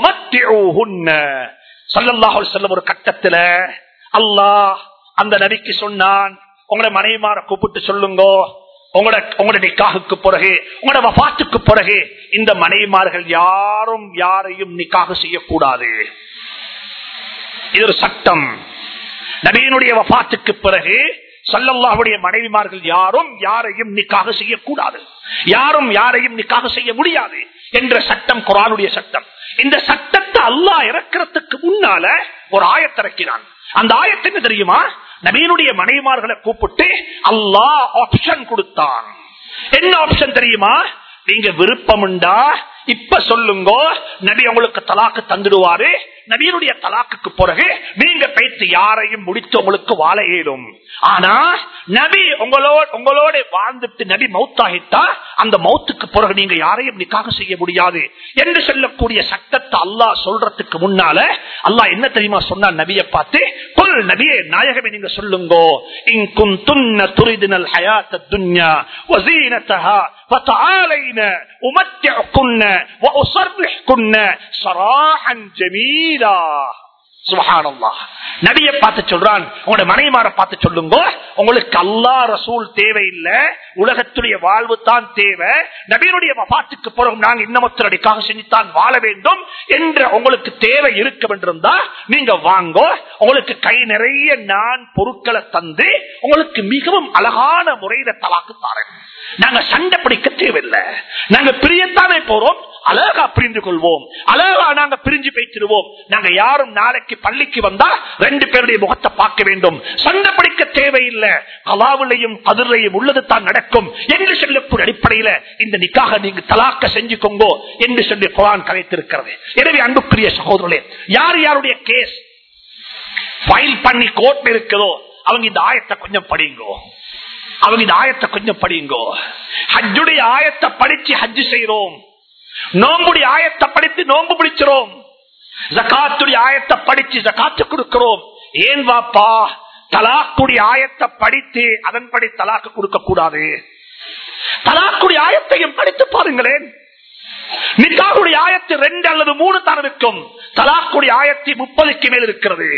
சல்லல்லாஹு செல்லும் ஒரு கட்டத்துல அல்லாஹ் அந்த நபிக்கு சொன்னான் உங்களோட மனைவிமார கூப்பிட்டு சொல்லுங்க உங்களோட உங்களோட நிக்காகுக்கு பிறகு உங்களோட வபாத்துக்கு பிறகு இந்த மனைவிமார்கள் யாரும் யாரையும் நிக்காக செய்யக்கூடாது இது ஒரு சட்டம் நபியினுடைய வபாத்துக்கு பிறகு சல்லல்லாவுடைய மனைவிமார்கள் யாரும் யாரையும் நிக்காக செய்யக்கூடாது யாரும் யாரையும் நிக்காக செய்ய முடியாது என்ற சட்டம் குரானுடைய சட்டம் இந்த சட்டத்தை அல்லாஹ் இறக்கிறதுக்கு முன்னால ஒரு ஆயத்திறக்கினான் அந்த ஆயத்து என்ன தெரியுமா நபீனுடைய மனைவிமார்களை கூப்பிட்டு அல்லாஹ் ஆப்ஷன் கொடுத்தான் என்ன ஆப்ஷன் தெரியுமா நீங்க விருப்பம் உண்டா இப்ப சொல்லுங்க நபி உங்களுக்கு தலாக்கு தந்துடுவாரு நபியினுடைய தலாக்குக்கு பிறகு நீங்க பேத்து யாரையும் முடித்து உங்களுக்கு வாழ இயலும் ஆனா நபி உங்களோட உங்களோட வாழ்ந்துட்டு நபி மௌத்தாகிட்டா அந்த மௌத்துக்கு பிறகு நீங்க யாரையும் நிக்காக செய்ய முடியாது என்று சொல்லக்கூடிய சட்டத்தை அல்லாஹ் சொல்றதுக்கு முன்னால அல்லாஹ் என்ன தெரியுமா சொன்னா நபியை பார்த்து புல் நபியே நாயகமே நீங்க சொல்லுங்க இங்கும் துன்ன துரிதினல் ஹயாத்த துன்யா வசீனத்தஹா فتعالين أمتعكن وأصرحكن صراحا جميلا நபிய பார்த்து சொல்றான் உங்களோட மனைமார பார்த்து சொல்லுங்க உங்களுக்கு அல்லா ரசூல் தேவையில்லை உலகத்துடைய வாழ்வு தான் தேவை நபியனுடைய பாட்டுக்கு பிறகு நாங்க இன்னமத்தினடிக்காக செஞ்சுத்தான் வாழ வேண்டும் என்ற உங்களுக்கு தேவை இருக்க என்றிருந்தா நீங்க வாங்க உங்களுக்கு கை நிறைய நான் பொருட்களை தந்து உங்களுக்கு மிகவும் அழகான முறையில தலாக்கு தாரேன் நாங்க சண்டை பிடிக்க தேவையில்லை நாங்க பிரியத்தானே போறோம் அழகா பிரிந்து கொள்வோம் அழகா நாங்க பிரிஞ்சு பேசிடுவோம் நாங்க யாரும் நாளைக்கு பள்ளிக்கு வந்தா ரெண்டு பேருடைய முகத்தை பார்க்க வேண்டும் சண்டை பிடிக்க தேவையில்லை கலாவிலையும் கதிரையும் உள்ளது தான் நடக்கும் என்று சொல்லக்கூடிய அடிப்படையில இந்த நிக்காக நீங்க தலாக்க செஞ்சுக்கோங்கோ என்று சொல்லி குரான் கலைத்திருக்கிறது எனவே அன்புக்குரிய சகோதரர்களே யார் யாருடைய கேஸ் ஃபைல் பண்ணி கோர்ட் இருக்குதோ அவங்க இந்த ஆயத்தை கொஞ்சம் படிங்கோ அவங்க இந்த ஆயத்தை கொஞ்சம் படிங்கோ ஹஜ்ஜுடைய ஆயத்தை படிச்சு ஹஜ்ஜு செய்யறோம் நோம்புடைய ஆயத்தை படித்து நோம்பு பிடிச்சிரோம் ஜக்காத்துடைய ஆயத்தை படிச்சு ஜக்காத்து கொடுக்கிறோம் ஏன் வாப்பா தலாக்குடைய ஆயத்தை படித்து அதன்படி தலாக்கு கொடுக்க கூடாது தலாக்குடைய ஆயத்தையும் படித்து பாருங்களேன் நிக்காவுடைய ஆயத்து ரெண்டு அல்லது மூணு தான் இருக்கும் தலாக்குடைய ஆயத்தி முப்பதுக்கு மேல் இருக்கிறது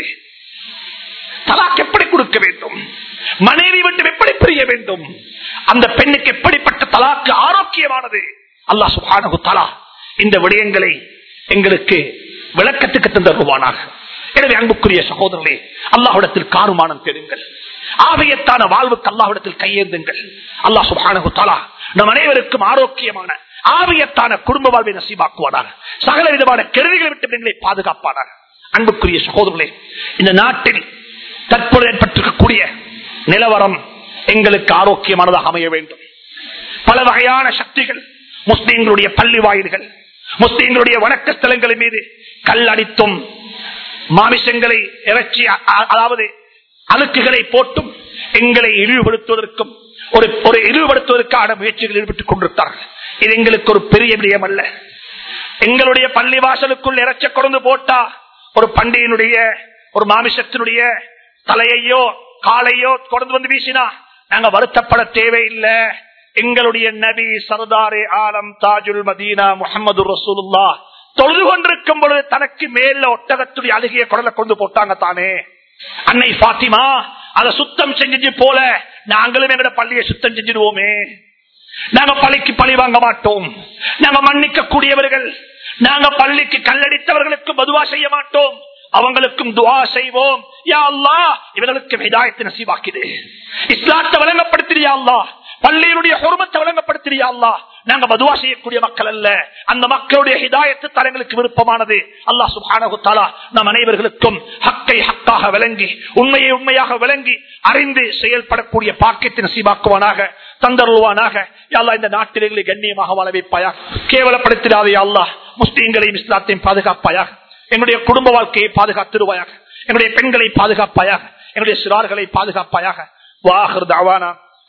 தலாக் எப்படி கொடுக்க வேண்டும் மனைவி விட்டு எப்படி பிரிய வேண்டும் அந்த பெண்ணுக்கு எப்படிப்பட்ட தலாக்கு ஆரோக்கியமானது அல்லா சுபானு தலா இந்த விடயங்களை எங்களுக்கு விளக்கத்துக்கு தந்தருவானாக எனவே அன்புக்குரிய சகோதரர்களே அல்லாஹிடத்தில் காருமானம் தேடுங்கள் ஆவியத்தான வாழ்வுக்கு அல்லாஹிடத்தில் கையேந்துங்கள் அல்லாஹ் சுபானு தலா நம் அனைவருக்கும் ஆரோக்கியமான ஆவியத்தான குடும்ப வாழ்வை நசீபாக்குவானாக சகல விதமான கருவிகளை விட்டு எங்களை பாதுகாப்பானாக அன்புக்குரிய சகோதரர்களே இந்த நாட்டில் தற்போது ஏற்பட்டிருக்கக்கூடிய நிலவரம் எங்களுக்கு ஆரோக்கியமானதாக அமைய வேண்டும் பல வகையான சக்திகள் முஸ்லீம்களுடைய பள்ளி வாயில்கள் முஸ்லீம்களுடைய வணக்க ஸ்தலங்களின் மீது கல்லடித்தும் மாமிசங்களை இறைச்சி அதாவது அழுக்குகளை போட்டும் எங்களை இழிவுபடுத்துவதற்கும் ஒரு ஒரு இழிவுபடுத்துவதற்கான முயற்சிகள் ஈடுபட்டுக் கொண்டிருக்கிறார்கள் இது எங்களுக்கு ஒரு பெரிய விடயம் அல்ல எங்களுடைய பள்ளி வாசலுக்குள் இறைச்ச கொண்டு போட்டா ஒரு பண்டிகையினுடைய ஒரு மாமிசத்தினுடைய தலையையோ காலையோ கொண்டு வந்து வீசினா நாங்க வருத்தப்பட தேவையில்லை எங்களுடைய நபி சர்தாரே ஆலம் தாஜுல் மதீனா முகமது ரசூலுல்லா தொழுது கொண்டிருக்கும் பொழுது தனக்கு மேல ஒட்டகத்துடைய அழுகிய குடலை கொண்டு போட்டாங்க தானே அன்னை பாத்திமா அதை சுத்தம் செஞ்சு போல நாங்களும் எங்கட பள்ளியை சுத்தம் செஞ்சிடுவோமே நாங்க பள்ளிக்கு பழி வாங்க மாட்டோம் நாங்க மன்னிக்க கூடியவர்கள் நாங்க பள்ளிக்கு கல்லடித்தவர்களுக்கு பதுவா செய்ய மாட்டோம் அவங்களுக்கும் துவா செய்வோம் யா அல்லா இவர்களுக்கு விதாயத்தை நசீவாக்கிது இஸ்லாத்தை வழங்கப்படுத்தியா அல்லா பள்ளியினுடைய குடும்பத்தை வழங்கப்படுத்தியா அல்லா நாங்க மதுவா செய்யக்கூடிய மக்கள் அல்ல அந்த மக்களுடைய ஹிதாயத்து தலங்களுக்கு விருப்பமானது அல்லா சுபானகுத்தாலா நம் அனைவர்களுக்கும் ஹக்கை ஹக்காக விளங்கி உண்மையை உண்மையாக விளங்கி அறிந்து செயல்படக்கூடிய பாக்கியத்தை நசீபாக்குவானாக தந்தருவானாக அல்லா இந்த நாட்டிலே கண்ணியமாக வாழ வைப்பாயா கேவலப்படுத்திடாதே அல்லா முஸ்லீம்களையும் இஸ்லாத்தையும் பாதுகாப்பாயாக என்னுடைய குடும்ப வாழ்க்கையை பாதுகாத்திருவாயாக என்னுடைய பெண்களை பாதுகாப்பாயாக என்னுடைய சிறார்களை பாதுகாப்பாயாக வாஹர் தாவானா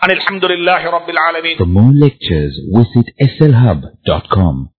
அனில் அஹமதுல்லாஹி ரபில் ஆலமீன் For more lectures, visit slhub.com.